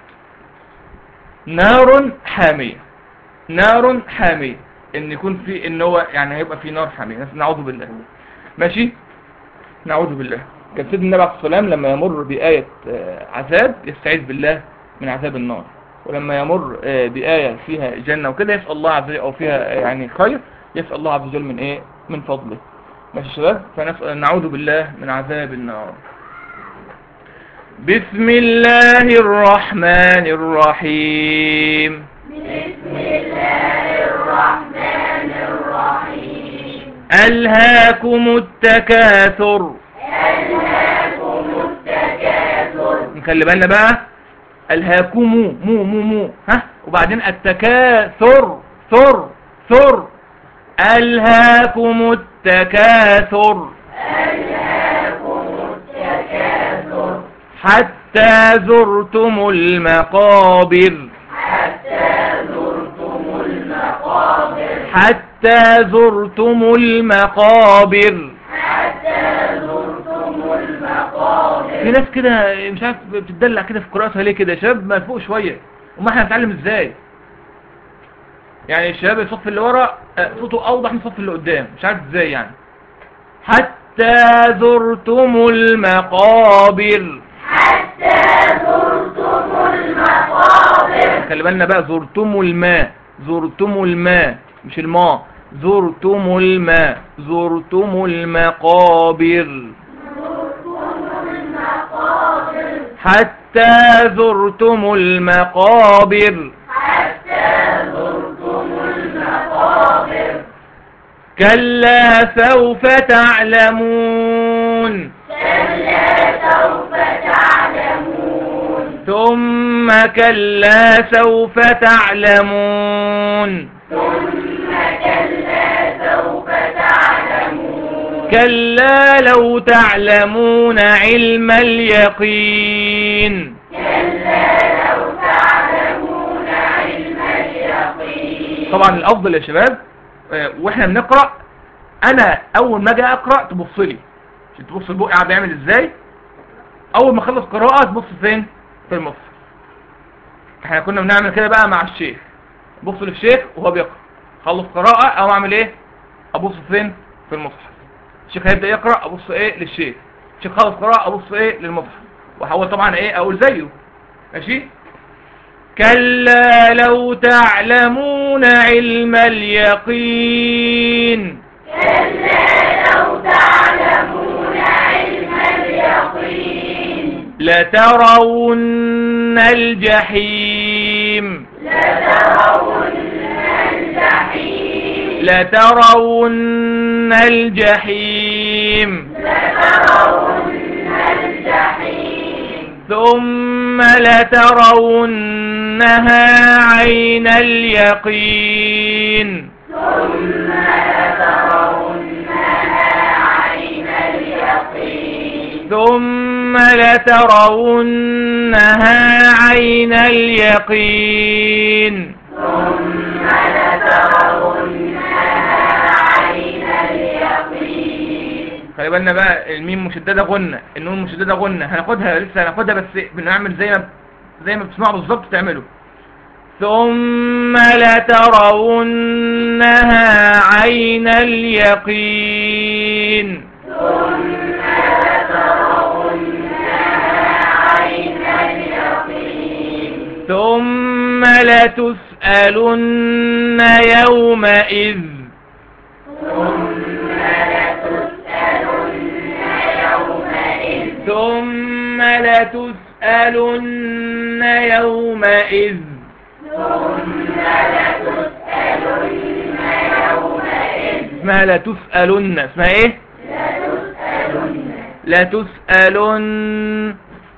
Speaker 1: نار حامية نار حامية إن يكون في إن هو يعني هيبقى في نار حامية نعوذ بالله ماشي نعوذ بالله كان سيدنا النبي عليه الصلاة والسلام لما يمر بآية آه، عذاب يستعيذ بالله من عذاب النار ولما يمر آه، بآية فيها جنة وكده يسأل الله عز وجل أو فيها آه، يعني خير يسأل الله عز وجل من إيه من فضله ماشي يا شباب فنسأل نعوذ بالله من عذاب النار بسم الله الرحمن الرحيم ألهاكم التكاثر نخلي بالنا بقى ألهاكم مو مو مو ها وبعدين التكاثر ثر ثر ألهاكم التكاثر حتى زرتم المقابر حتى زرتم المقابر في ناس كده مش عارف بتدلع كده في قراءتها ليه كده يا شباب ما فوق شويه وما احنا هنتعلم ازاي يعني الشباب الصف اللي ورا آه، صوته اوضح من الصف اللي قدام مش عارف ازاي يعني حتى زرتم المقابر خلي بالنا بقى زرتم الماء زرتم الماء مش الماء زرتم الماء زرتم المقابر حتى زرتم المقابر كلا سوف تعلمون ثم كلا سوف تعلمون كلا لو تعلمون علم اليقين طبعا الافضل يا شباب آه، واحنا بنقرا انا اول ما اجي اقرا تبص لي عشان تبص البق قاعد بيعمل ازاي اول ما اخلص قراءه تبص فين في المصحف احنا كنا بنعمل كده بقى مع الشيخ بص للشيخ وهو بيقرا خلص قراءه او اعمل ايه ابص فين في المصحف الشيخ هيبدا يقرا ابص ايه للشيخ الشيخ خلص قراءه ابص ايه للمصحف واحاول طبعا ايه اقول زيه ماشي كلا لو تعلمون علم اليقين لترون الجحيم لترون الجحيم ثم لترونها عين اليقين ثم لترونها عين اليقين خلي بالنا بقى الميم مشددة غنة النون مشددة غنة هناخدها لسه هناخدها بس بنعمل زي ما زي ما بتسمعوا بالظبط تعملوا ثم لترونها عين اليقين ثم لتسألن يومئذ ثم لتسألن يومئذ اسمها لا تسألن اسمها ايه لا تسألن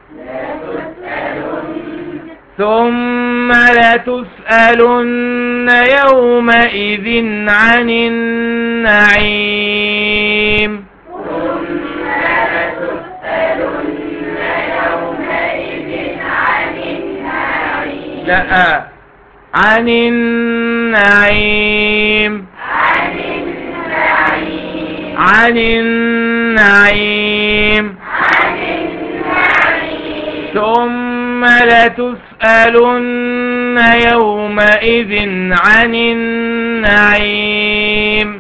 Speaker 1: ثم لتسألن يومئذ عن النعيم لا عن النعيم عن النعيم ثم لتسألن يومئذ عن النعيم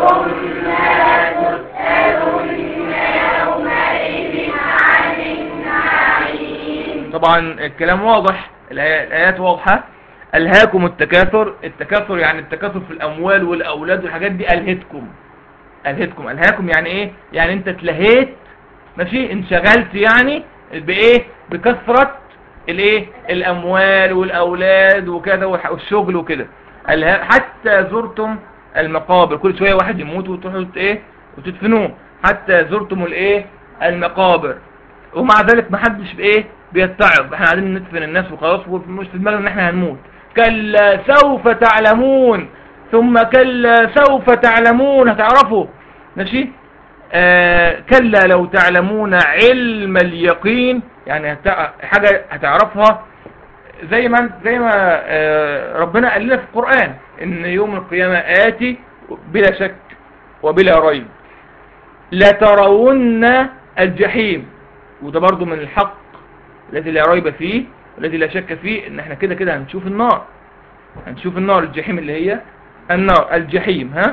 Speaker 1: طبعا الكلام واضح الآي- الآيات واضحة ألهاكم التكاثر التكاثر يعني التكاثر في الأموال والأولاد والحاجات دي ألهتكم ألهتكم ألهاكم يعني إيه يعني أنت اتلهيت ماشي انشغلت يعني بإيه بكثرة الإيه الأموال والأولاد وكذا والح- والشغل وكده ألها- حتى زرتم المقابر كل شوية واحد يموت وتروحوا ت- إيه وتدفنوه حتى زرتم الإيه المقابر ومع ذلك ما حدش بايه بيتعظ احنا قاعدين ندفن الناس وخلاص ومش في دماغنا ان احنا هنموت كلا سوف تعلمون ثم كلا سوف تعلمون هتعرفوا ماشي آه كلا لو تعلمون علم اليقين يعني هتع... حاجة هتعرفها زي ما زي ما آه ربنا قال لنا في القرآن ان يوم القيامة آتي بلا شك وبلا ريب لترون الجحيم وده برضو من الحق الذي لا ريب فيه والذي لا شك فيه ان احنا كده كده هنشوف النار هنشوف النار الجحيم اللي هي النار الجحيم ها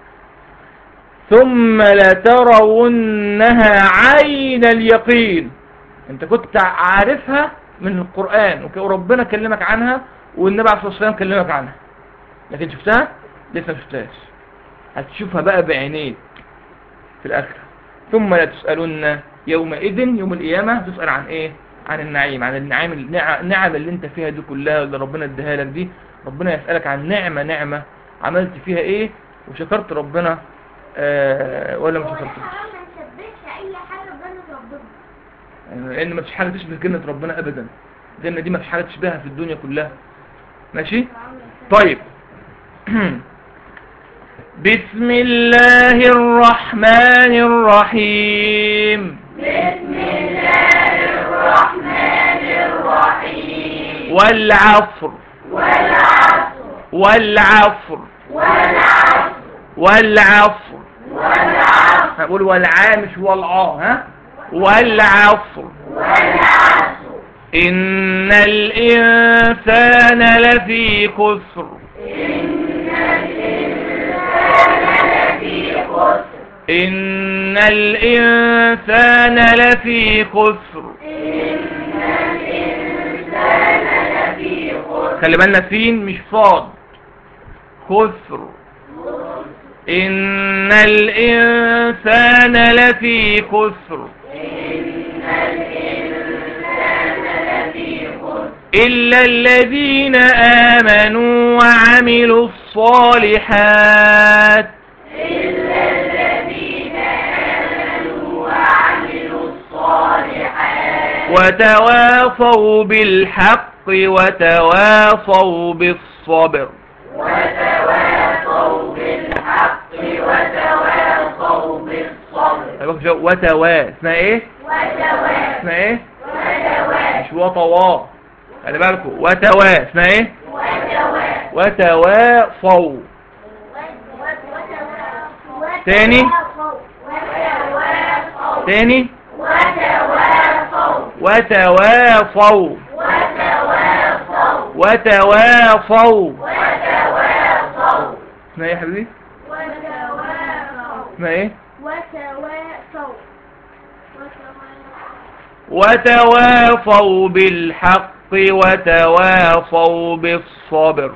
Speaker 1: ثم لترونها عين اليقين انت كنت عارفها من القرآن وك- وربنا كلمك عنها والنبي عليه الصلاة والسلام كلمك عنها لكن شفتها لسه ما شفتهاش هتشوفها بقى بعينيك في الآخرة ثم لا تسألن يومئذ يوم القيامة تسأل عن ايه عن النعيم عن النعيم النع- النعم اللي انت فيها دي كلها اللي ربنا اداها لك دي ربنا يسألك عن نعمة نعمة عملت فيها ايه وشكرت ربنا آه ولا ما
Speaker 2: هو
Speaker 1: شكرتش
Speaker 2: الحرام ما نشبهش اي حاجه بجنة ربنا
Speaker 1: يعني لان ما فيش حاجة تشبه جنة ربنا ابدا الجنة دي ما فيش حاجة تشبهها في الدنيا كلها ماشي طيب بسم الله الرحمن الرحيم والعصر والعصر والعصر هقول والعا مش والعا ها والعصر إن الإنسان لفي خسر إن الإنسان لفي خسر خلي بالنا سين مش صاد خسر إن الإنسان لفي خسر إلا الذين آمنوا وعملوا الصالحات وتواصوا بالحق وتواصوا بالصبر يبقى شو- وتوا اسمها ايه اسمها ايه مش وطوا خلي بالكم وتوا اسمها ايه وتواصوا تاني تاني وتواصوا وتواصوا اسمها ايه يا حبيبي اسمها ايه
Speaker 2: وتواصوا
Speaker 1: وتواصوا بالحق وتواصوا بالصبر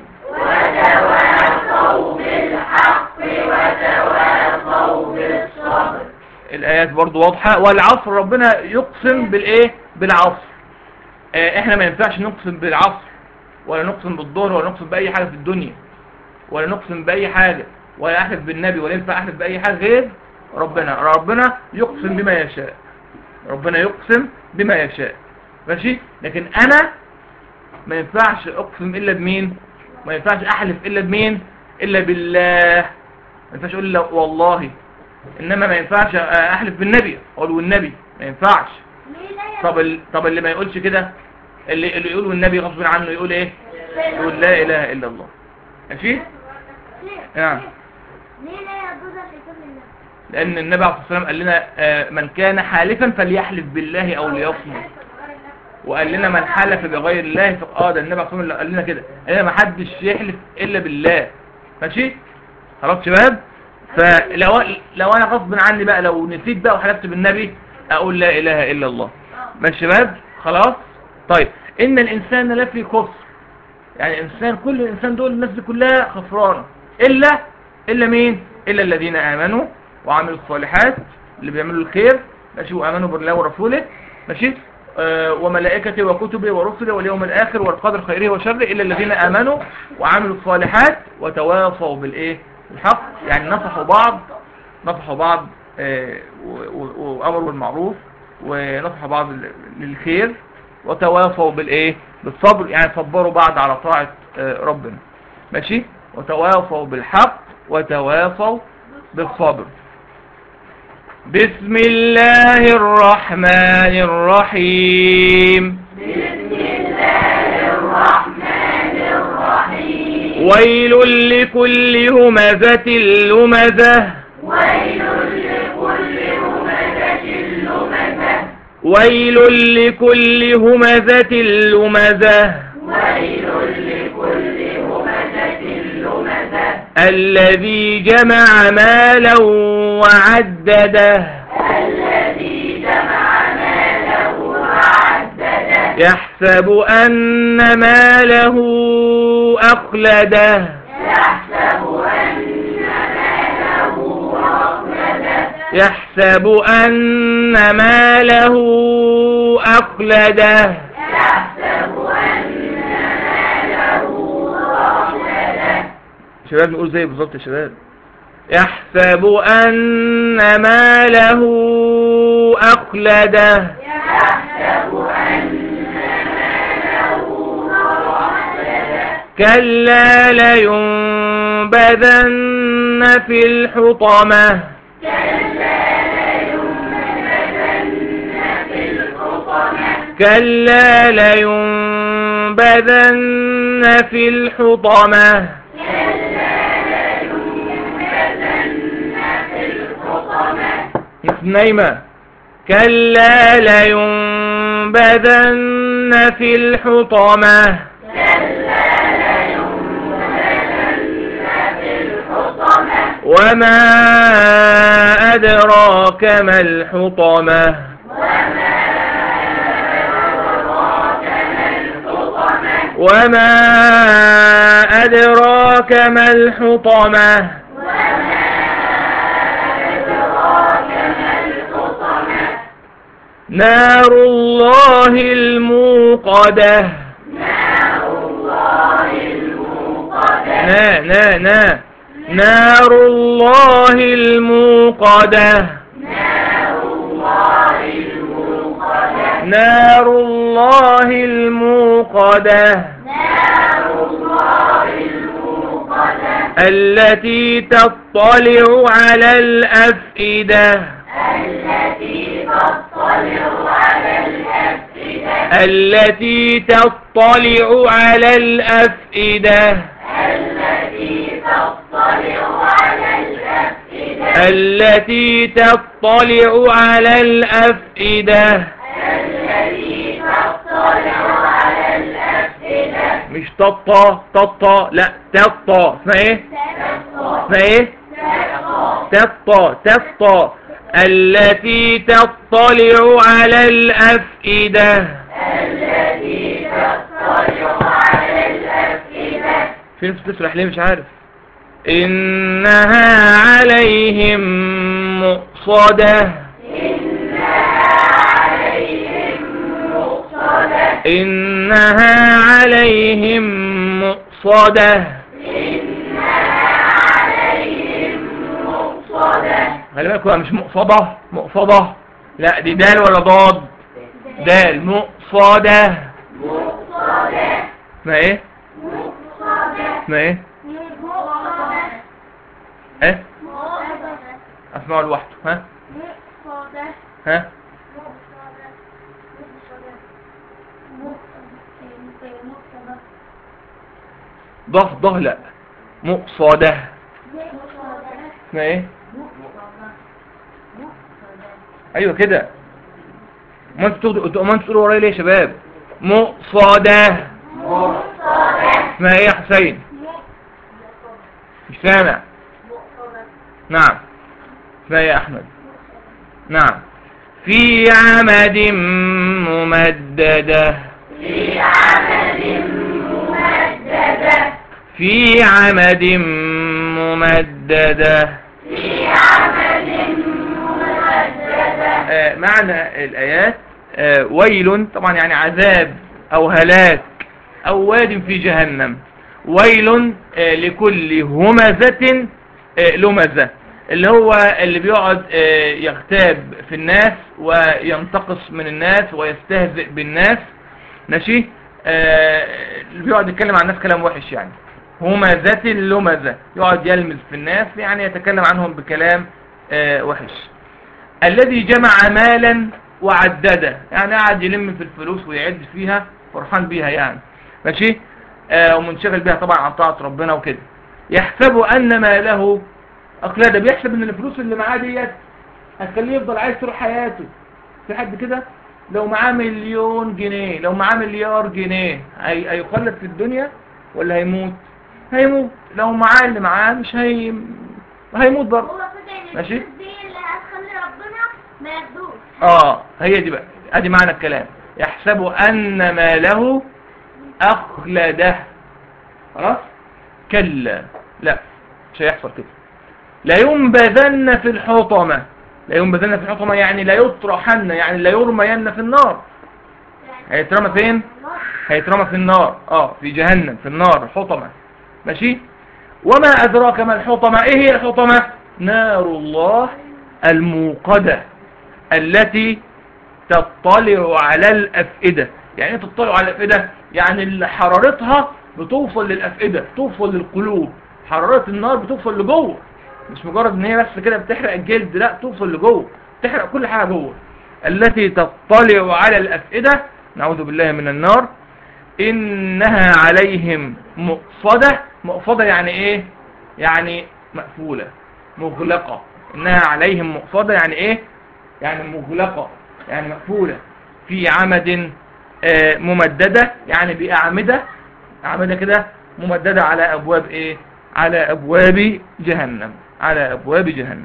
Speaker 1: الآيات برضو واضحة والعصر ربنا يقسم بالإيه بالعصر آه إحنا ما ينفعش نقسم بالعصر ولا نقسم بالظهر ولا نقسم بأي حاجة في الدنيا ولا نقسم بأي حاجة ولا أحلف بالنبي ولا ينفع أحلف بأي حاجة غير ربنا ربنا يقسم بما يشاء ربنا يقسم بما يشاء ماشي لكن أنا ما ينفعش أقسم إلا بمين ما ينفعش أحلف إلا بمين إلا بالله ما ينفعش أقول لا والله إنما ما ينفعش أحلف بالنبي أقول والنبي ما ينفعش طب ال... طب اللي ما يقولش كده اللي اللي يقول والنبي غصب عنه يقول ايه يقول لا اله الا الله ماشي نعم.
Speaker 2: ليه لا يجوز في كتاب الله
Speaker 1: لان النبي عليه الصلاه والسلام قال لنا آه، من كان حالفا فليحلف بالله او ليصمت وقال لنا من حلف بغير الله ف... اه ده النبي عليه الصلاه والسلام قال لنا كده قال لنا ما حدش يحلف الا بالله ماشي خلاص شباب فلو لو انا غصب عني بقى لو نسيت بقى وحلفت بالنبي اقول لا اله الا الله ماشي شباب خلاص طيب ان الانسان لفي خسر يعني الانسان كل الانسان دول الناس دي كلها خسرانه الا الا مين الا الذين امنوا وعملوا الصالحات اللي بيعملوا الخير ماشي وامنوا بالله ورسوله ماشي آه وملائكته وكتبه ورسله واليوم الاخر والقدر خيره وشره الا الذين امنوا وعملوا الصالحات وتواصوا بالايه الحق يعني نصحوا بعض نصحوا بعض آه، و- و- وامروا بالمعروف ونصحوا بعض لل- للخير وتواصوا بالايه بالصبر يعني صبروا بعض على طاعة آه، ربنا ماشي وتواصوا بالحق وتواصوا بالصبر بسم الله الرحمن الرحيم ويل لكل همزة لمزة ويل لكل همزة لمزة الذي جمع مالا وعدده يحسب أن ماله أخلده يحسب أن ماله أخلده شباب نقول زي بالظبط يا شباب يحسب أن ماله أخلده كلا لينبذن في الحطمة كلا لينبذن في الحطمة نايمة كلا لينبذن في الحطمة وما أدراك ما الحطمة وما أدراك ما الحطمة نار الله الموقدة نا نا نا نار الله الموقدة نار الله الموقدة التي تطلع على الأفئدة التي تطلع على الأفئدة التي تطلع على الأفئدة مش تطا تطا لا تطا اسمها ايه اسمها ايه تطا تطا التي تطلع على الأفئدة فين في تسرح ليه مش عارف إنها عليهم مؤصدة إنها عليهم مؤصدة خلي بالك هو مش مقصدة مقصدة لا دي دال ولا ضاد دال مقصدة اسمها ايه اسمها ايه ايه اسمعوا لوحده ها ها ضه ضه لا مقصدة اسمها ايه ايوه ما انتوا تقولوا ما انتوا تقولوا ورايا ليه يا شباب مقصدة اسمها ايه يا حسين مش سامع نعم اسمها ايه يا احمد نعم في عمد ممددة في عمد ممددة آه، معنى الآيات آه، ويل طبعا يعني عذاب أو هلاك أو واد في جهنم ويل آه، لكل همزة آه، لمزة اللي هو اللي بيقعد آه، يغتاب في الناس وينتقص من الناس ويستهزئ بالناس ماشي آه، اللي بيقعد يتكلم عن الناس كلام وحش يعني همزة لمزة يقعد يلمز في الناس يعني يتكلم عنهم بكلام آه، وحش الذي جمع مالا وعدده يعني قاعد يلم في الفلوس ويعد فيها فرحان بيها يعني ماشي آه ومنشغل بيها طبعا عن طاعة ربنا وكده يحسب ان ماله اقلاده بيحسب ان الفلوس اللي معاه ديت هتخليه يفضل عايش طول حياته في حد كده لو معاه مليون جنيه لو معاه مليار جنيه هي... هيخلد في الدنيا ولا هيموت هيموت لو معاه اللي معاه مش هي هيموت برضه
Speaker 2: هو فكرة ان
Speaker 1: ماشي.
Speaker 2: الفلوس دي اللي هتخلي ربنا ما ياخدوش
Speaker 1: اه هي دي بقى ادي معنى الكلام يحسب ان ماله اخلده خلاص كلا لا مش هيحصل كده لا ينبذن في الحطمة لا ينبذن في الحطمة يعني لا يطرحن يعني لا يرمين في النار هيترمى فين هيترمى في النار اه في جهنم في النار الحطمة ماشي وما أدراك ما الحطمة ايه هي الحطمة نار الله الموقدة التي تطلع على الأفئدة يعني ايه تطلع على الأفئدة يعني اللي حرارتها بتوصل للأفئدة توصل للقلوب حرارة النار بتوصل لجوه مش مجرد ان هي بس كده بتحرق الجلد لا توصل لجوه بتحرق كل حاجة جوه التي تطلع على الأفئدة نعوذ بالله من النار إنها عليهم مؤصدة مؤصدة يعني إيه يعني مقفولة مغلقة إنها عليهم مؤصدة يعني إيه يعني مغلقة يعني مقفولة في عمد آه، ممددة يعني بأعمدة أعمدة كده ممددة على أبواب إيه على أبواب جهنم على أبواب جهنم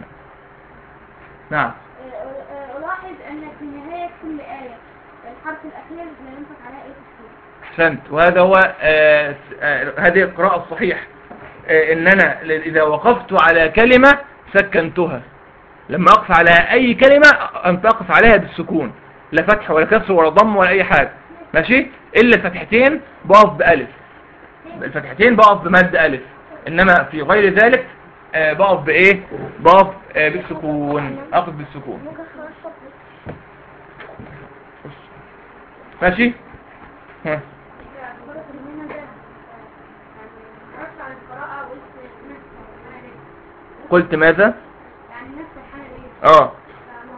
Speaker 1: نعم
Speaker 2: ألاحظ أن في نهاية كل آية الحرف الأخير لا ينطق على آية السورة
Speaker 1: أحسنت وهذا هو آه، آه، هذه القراءة الصحيح آه، إن أنا ل- إذا وقفت على كلمة سكنتها لما أقف على أي كلمة أنت أقف عليها بالسكون لا فتح ولا كسر ولا ضم ولا أي حاجة ماشي إلا الفتحتين بقف بألف الفتحتين بقف بمد ألف إنما في غير ذلك آه، بقف بإيه بقف آه، بالسكون أقف بالسكون
Speaker 2: ممكن خلاص شكرا
Speaker 1: ماشي ها.
Speaker 2: فرق المنى ده يعني عرفت عن القراءة وقلت نفس الحالة دي
Speaker 1: قلت ماذا
Speaker 2: يعني نفس الحالة دي
Speaker 1: اه
Speaker 2: ما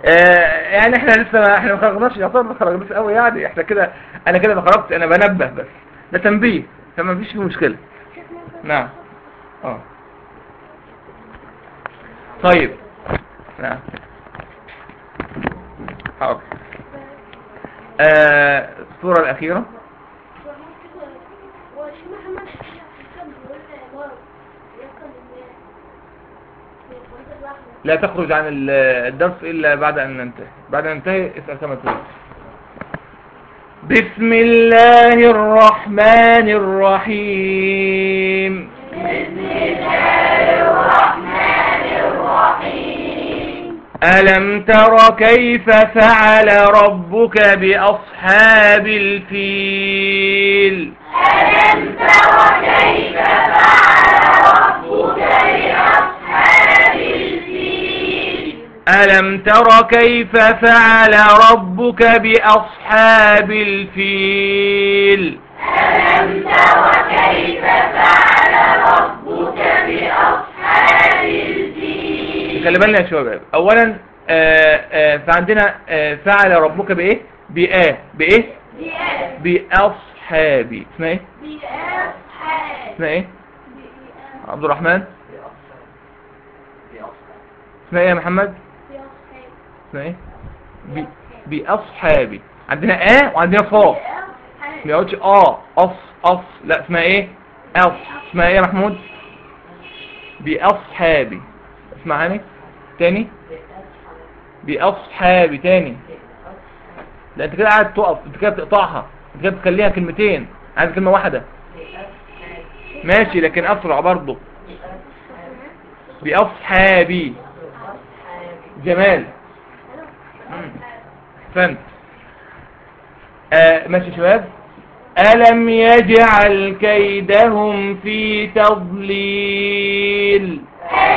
Speaker 1: آه يعني احنا لسه ما احنا ما خرجناش يعتبر ما خرجناش قوي يعني احنا كده انا كده ما خرجت انا بنبه بس ده تنبيه فما فيش فيه مشكله نعم اه طيب نعم حاضر آه الصورة الأخيرة
Speaker 2: وشي محمد كان بيقول واو يقل الناس في الرحمة
Speaker 1: لا تخرج عن ال- الدرس إلا بعد أن ننتهي بعد أن ننتهي اسأل كما تريد بسم الله الرحمن الرحيم ألم تر كيف فعل ربك بأصحاب الفيل ألم تر كيف فعل ربك بأصحاب الفيل خلي بالنا يا شباب اولا آه آه فعندنا آه فعل ربك بايه بآه بايه باصحابي اسمها ايه اسمها ايه عبد الرحمن اسمها ايه يا محمد اسمها ايه ب- باصحابي عندنا اه وعندنا صا ما يقولش اه اص اص لا اسمها ايه اص اسمها ايه يا محمود باصحابي اسمعني تاني باصحابي تاني لا انت كده قاعد تقف انت كده بتقطعها انت كده بتخليها كلمتين عايز كلمه واحده ماشي لكن اسرع برضه باصحابي جمال مم. احسنت آه ماشي يا شباب ألم يجعل كيدهم في تضليل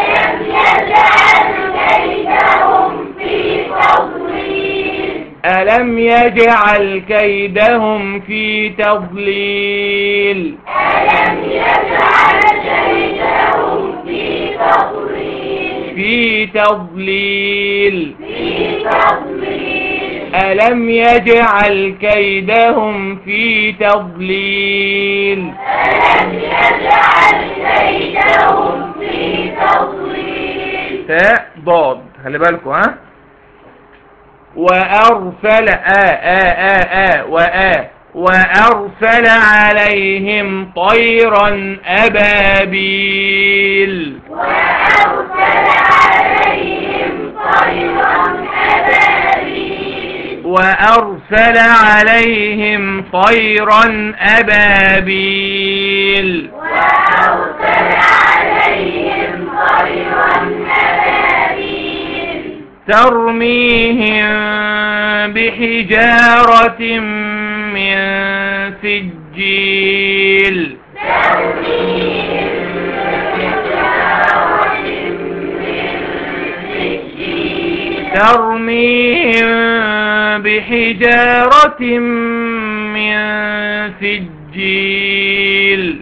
Speaker 1: ألم يجعل كيدهم في تضليل في تضليل ألم يجعل كيدهم في تضليل تاء ضاد خلي بالكم ها وأرسل آ آ آ آ وآ وأرسل عليهم طيرا أبابيل وأرسل عليهم طيرا أبابيل ترميهم بحجارة من سجيل ترميهم بحجارة من سجيل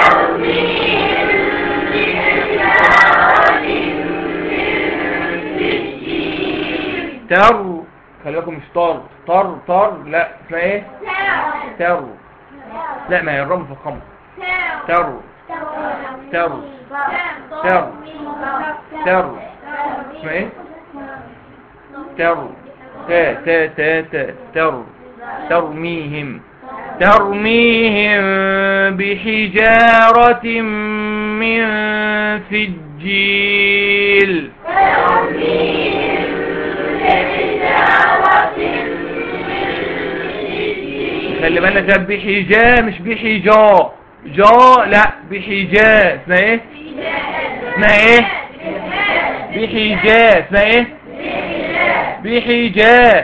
Speaker 1: تر خلي بالكم مش طر طر طر لا اسمها ايه تر لا ما هي الرمز في الخمر تر تر تر تر اسمها ايه تر تا تا تا تا تر ترميهم ترميهم بحجارة من سجيل خلي بالنا ده بحجا مش بحجا جا لا بحجا اسمها ايه اسمها ايه بحجا اسمها ايه بحجا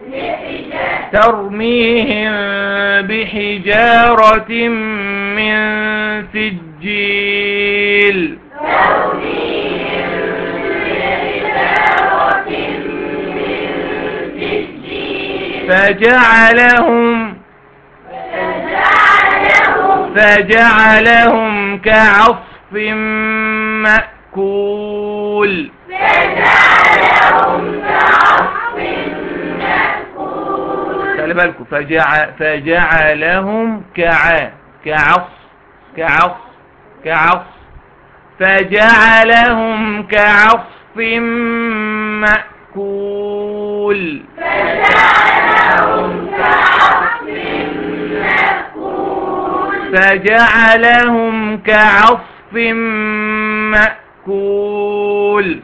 Speaker 1: ترميهم بحجارة من سجيل فجعلهم فجعلهم كعصف مأكول خلي بالكم فجع فجعلهم كع كعص كعص كعص فجعلهم كعصف مأكول فجعلهم كعصف مأكول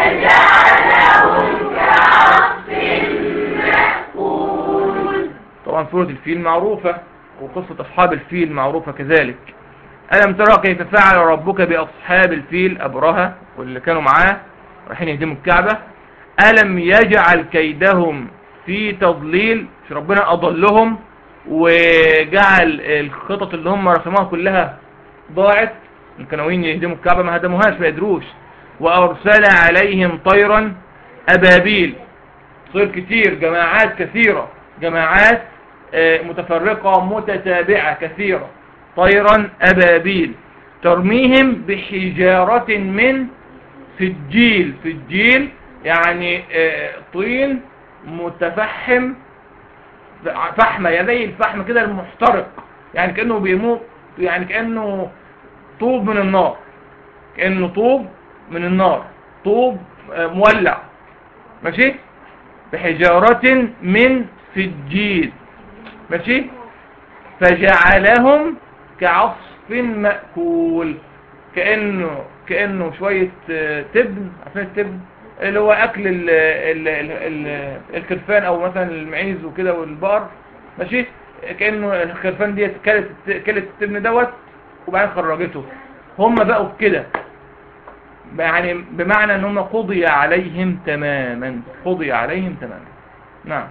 Speaker 1: طبعا سورة الفيل معروفة وقصة أصحاب الفيل معروفة كذلك ألم ترى كيف فعل ربك بأصحاب الفيل أبرهة واللي كانوا معاه رايحين يهدموا الكعبة ألم يجعل كيدهم في تضليل مش ربنا أضلهم وجعل الخطط اللي هم رسموها كلها ضاعت كانوا يهدموا الكعبة ما هدموهاش ما يدروش وأرسل عليهم طيرا أبابيل طير كتير جماعات كثيرة جماعات آه، متفرقة متتابعة كثيرة طيرا أبابيل ترميهم بحجارة من سجيل سجيل يعني آه، طين متفحم فحمة يا زي الفحم كده المحترق يعني كأنه بيموت يعني كأنه طوب من النار كأنه طوب من النار طوب آه، مولع ماشي بحجارة من سجيل ماشي فجعلهم كعصف مأكول كأنه كأنه شوية آه، تبن عارفين التبن اللي هو أكل ال ال ال ال الخرفان أو مثلا المعيز وكده والبقر ماشي كأنه الخرفان دي كلت كلت التبن دوت وبعدين خرجته هم بقوا كده يعني بمعنى ان هم قضي عليهم تماما قضي عليهم تماما نعم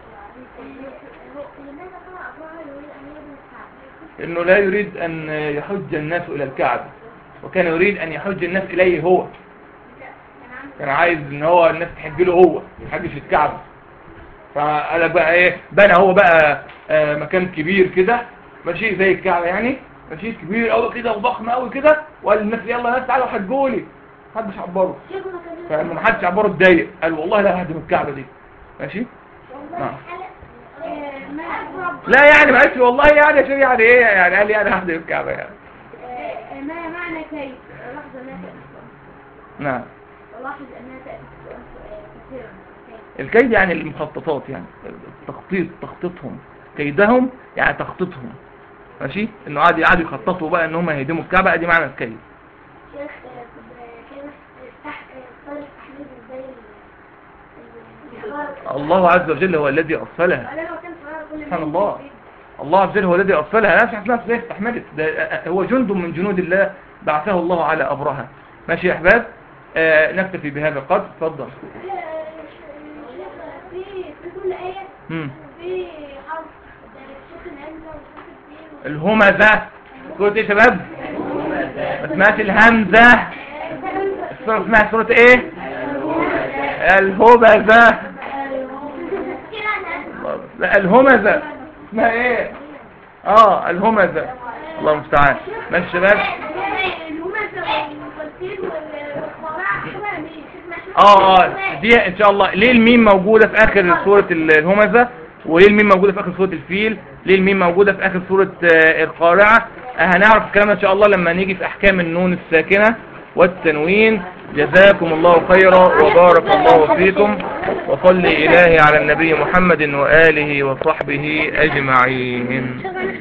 Speaker 2: لماذا قرأ أبوها يريد أن يبني الكعبة؟
Speaker 1: انه لا يريد ان يحج الناس الى الكعبة وكان يريد ان يحج الناس اليه هو كان عايز ان هو الناس تحج له هو ما يحجش الكعبة فقال لك بقى ايه بنى هو بقى آه، مكان كبير كده ماشي زي الكعبة يعني ماشي كبير قوي كده وضخم قوي كده وقال للناس يلا ناس تعالوا حجوا لي محدش عبره
Speaker 2: شيخنا كان
Speaker 1: فلما محدش عبره اتضايق قال والله لا ههدم الكعبة دي ماشي
Speaker 2: والله
Speaker 1: نعم.
Speaker 2: حلق آه، ما أقرب
Speaker 1: لا يعني ما قالش والله يعني عشان يعني ايه يعني قال لي انا ههدم الكعبة يعني
Speaker 2: آه، ما معنى كيف لاحظ أنها تأتي سؤال
Speaker 1: نعم
Speaker 2: لاحظ أنها تأتي سؤال آه، كثيرا كيف؟
Speaker 1: الكيد يعني المخططات يعني التخطيط تخطيطهم كيدهم يعني تخطيطهم ماشي انه قعد قعدوا يخططوا بقى ان هم يهدموا الكعبه دي معنى الكيد
Speaker 2: شيخ آه، طب كيف استح- آه، طريق تحميل ازاي ال- الحجارة؟
Speaker 1: الله عز وجل هو الذي ارسلها
Speaker 2: ولا لو كان صغير كل
Speaker 1: سبحان
Speaker 2: ما
Speaker 1: الله.
Speaker 2: ينزل
Speaker 1: الله عز وجل هو الذي ارسلها لا مش عارف نفسه ليه استحملت ده هو جند من جنود الله بعثه الله على ابرهه ماشي يا احباب آه نكتفي بهذا القدر اتفضل
Speaker 2: في في في كل آية
Speaker 1: مم.
Speaker 2: في حرف صوت الهمزة وصوت الدين
Speaker 1: الهمزه سوره ايه يا شباب ما سمعت الهمزه السوره اسمها سوره ايه الهمزه لا الهمزة اسمها ايه اه الهمزة الله المستعان ماشي يا شباب اه اه دي ان شاء الله ليه الميم موجودة في اخر سورة ال- الهمزة وليه الميم موجودة في اخر سورة الفيل ليه الميم موجودة في اخر سورة آه، القارعة آه، هنعرف الكلام ان شاء الله لما نيجي في احكام النون الساكنة والتنوين جزاكم الله خيرا وبارك الله فيكم وصلي إلهي على النبي محمد وآله وصحبه أجمعين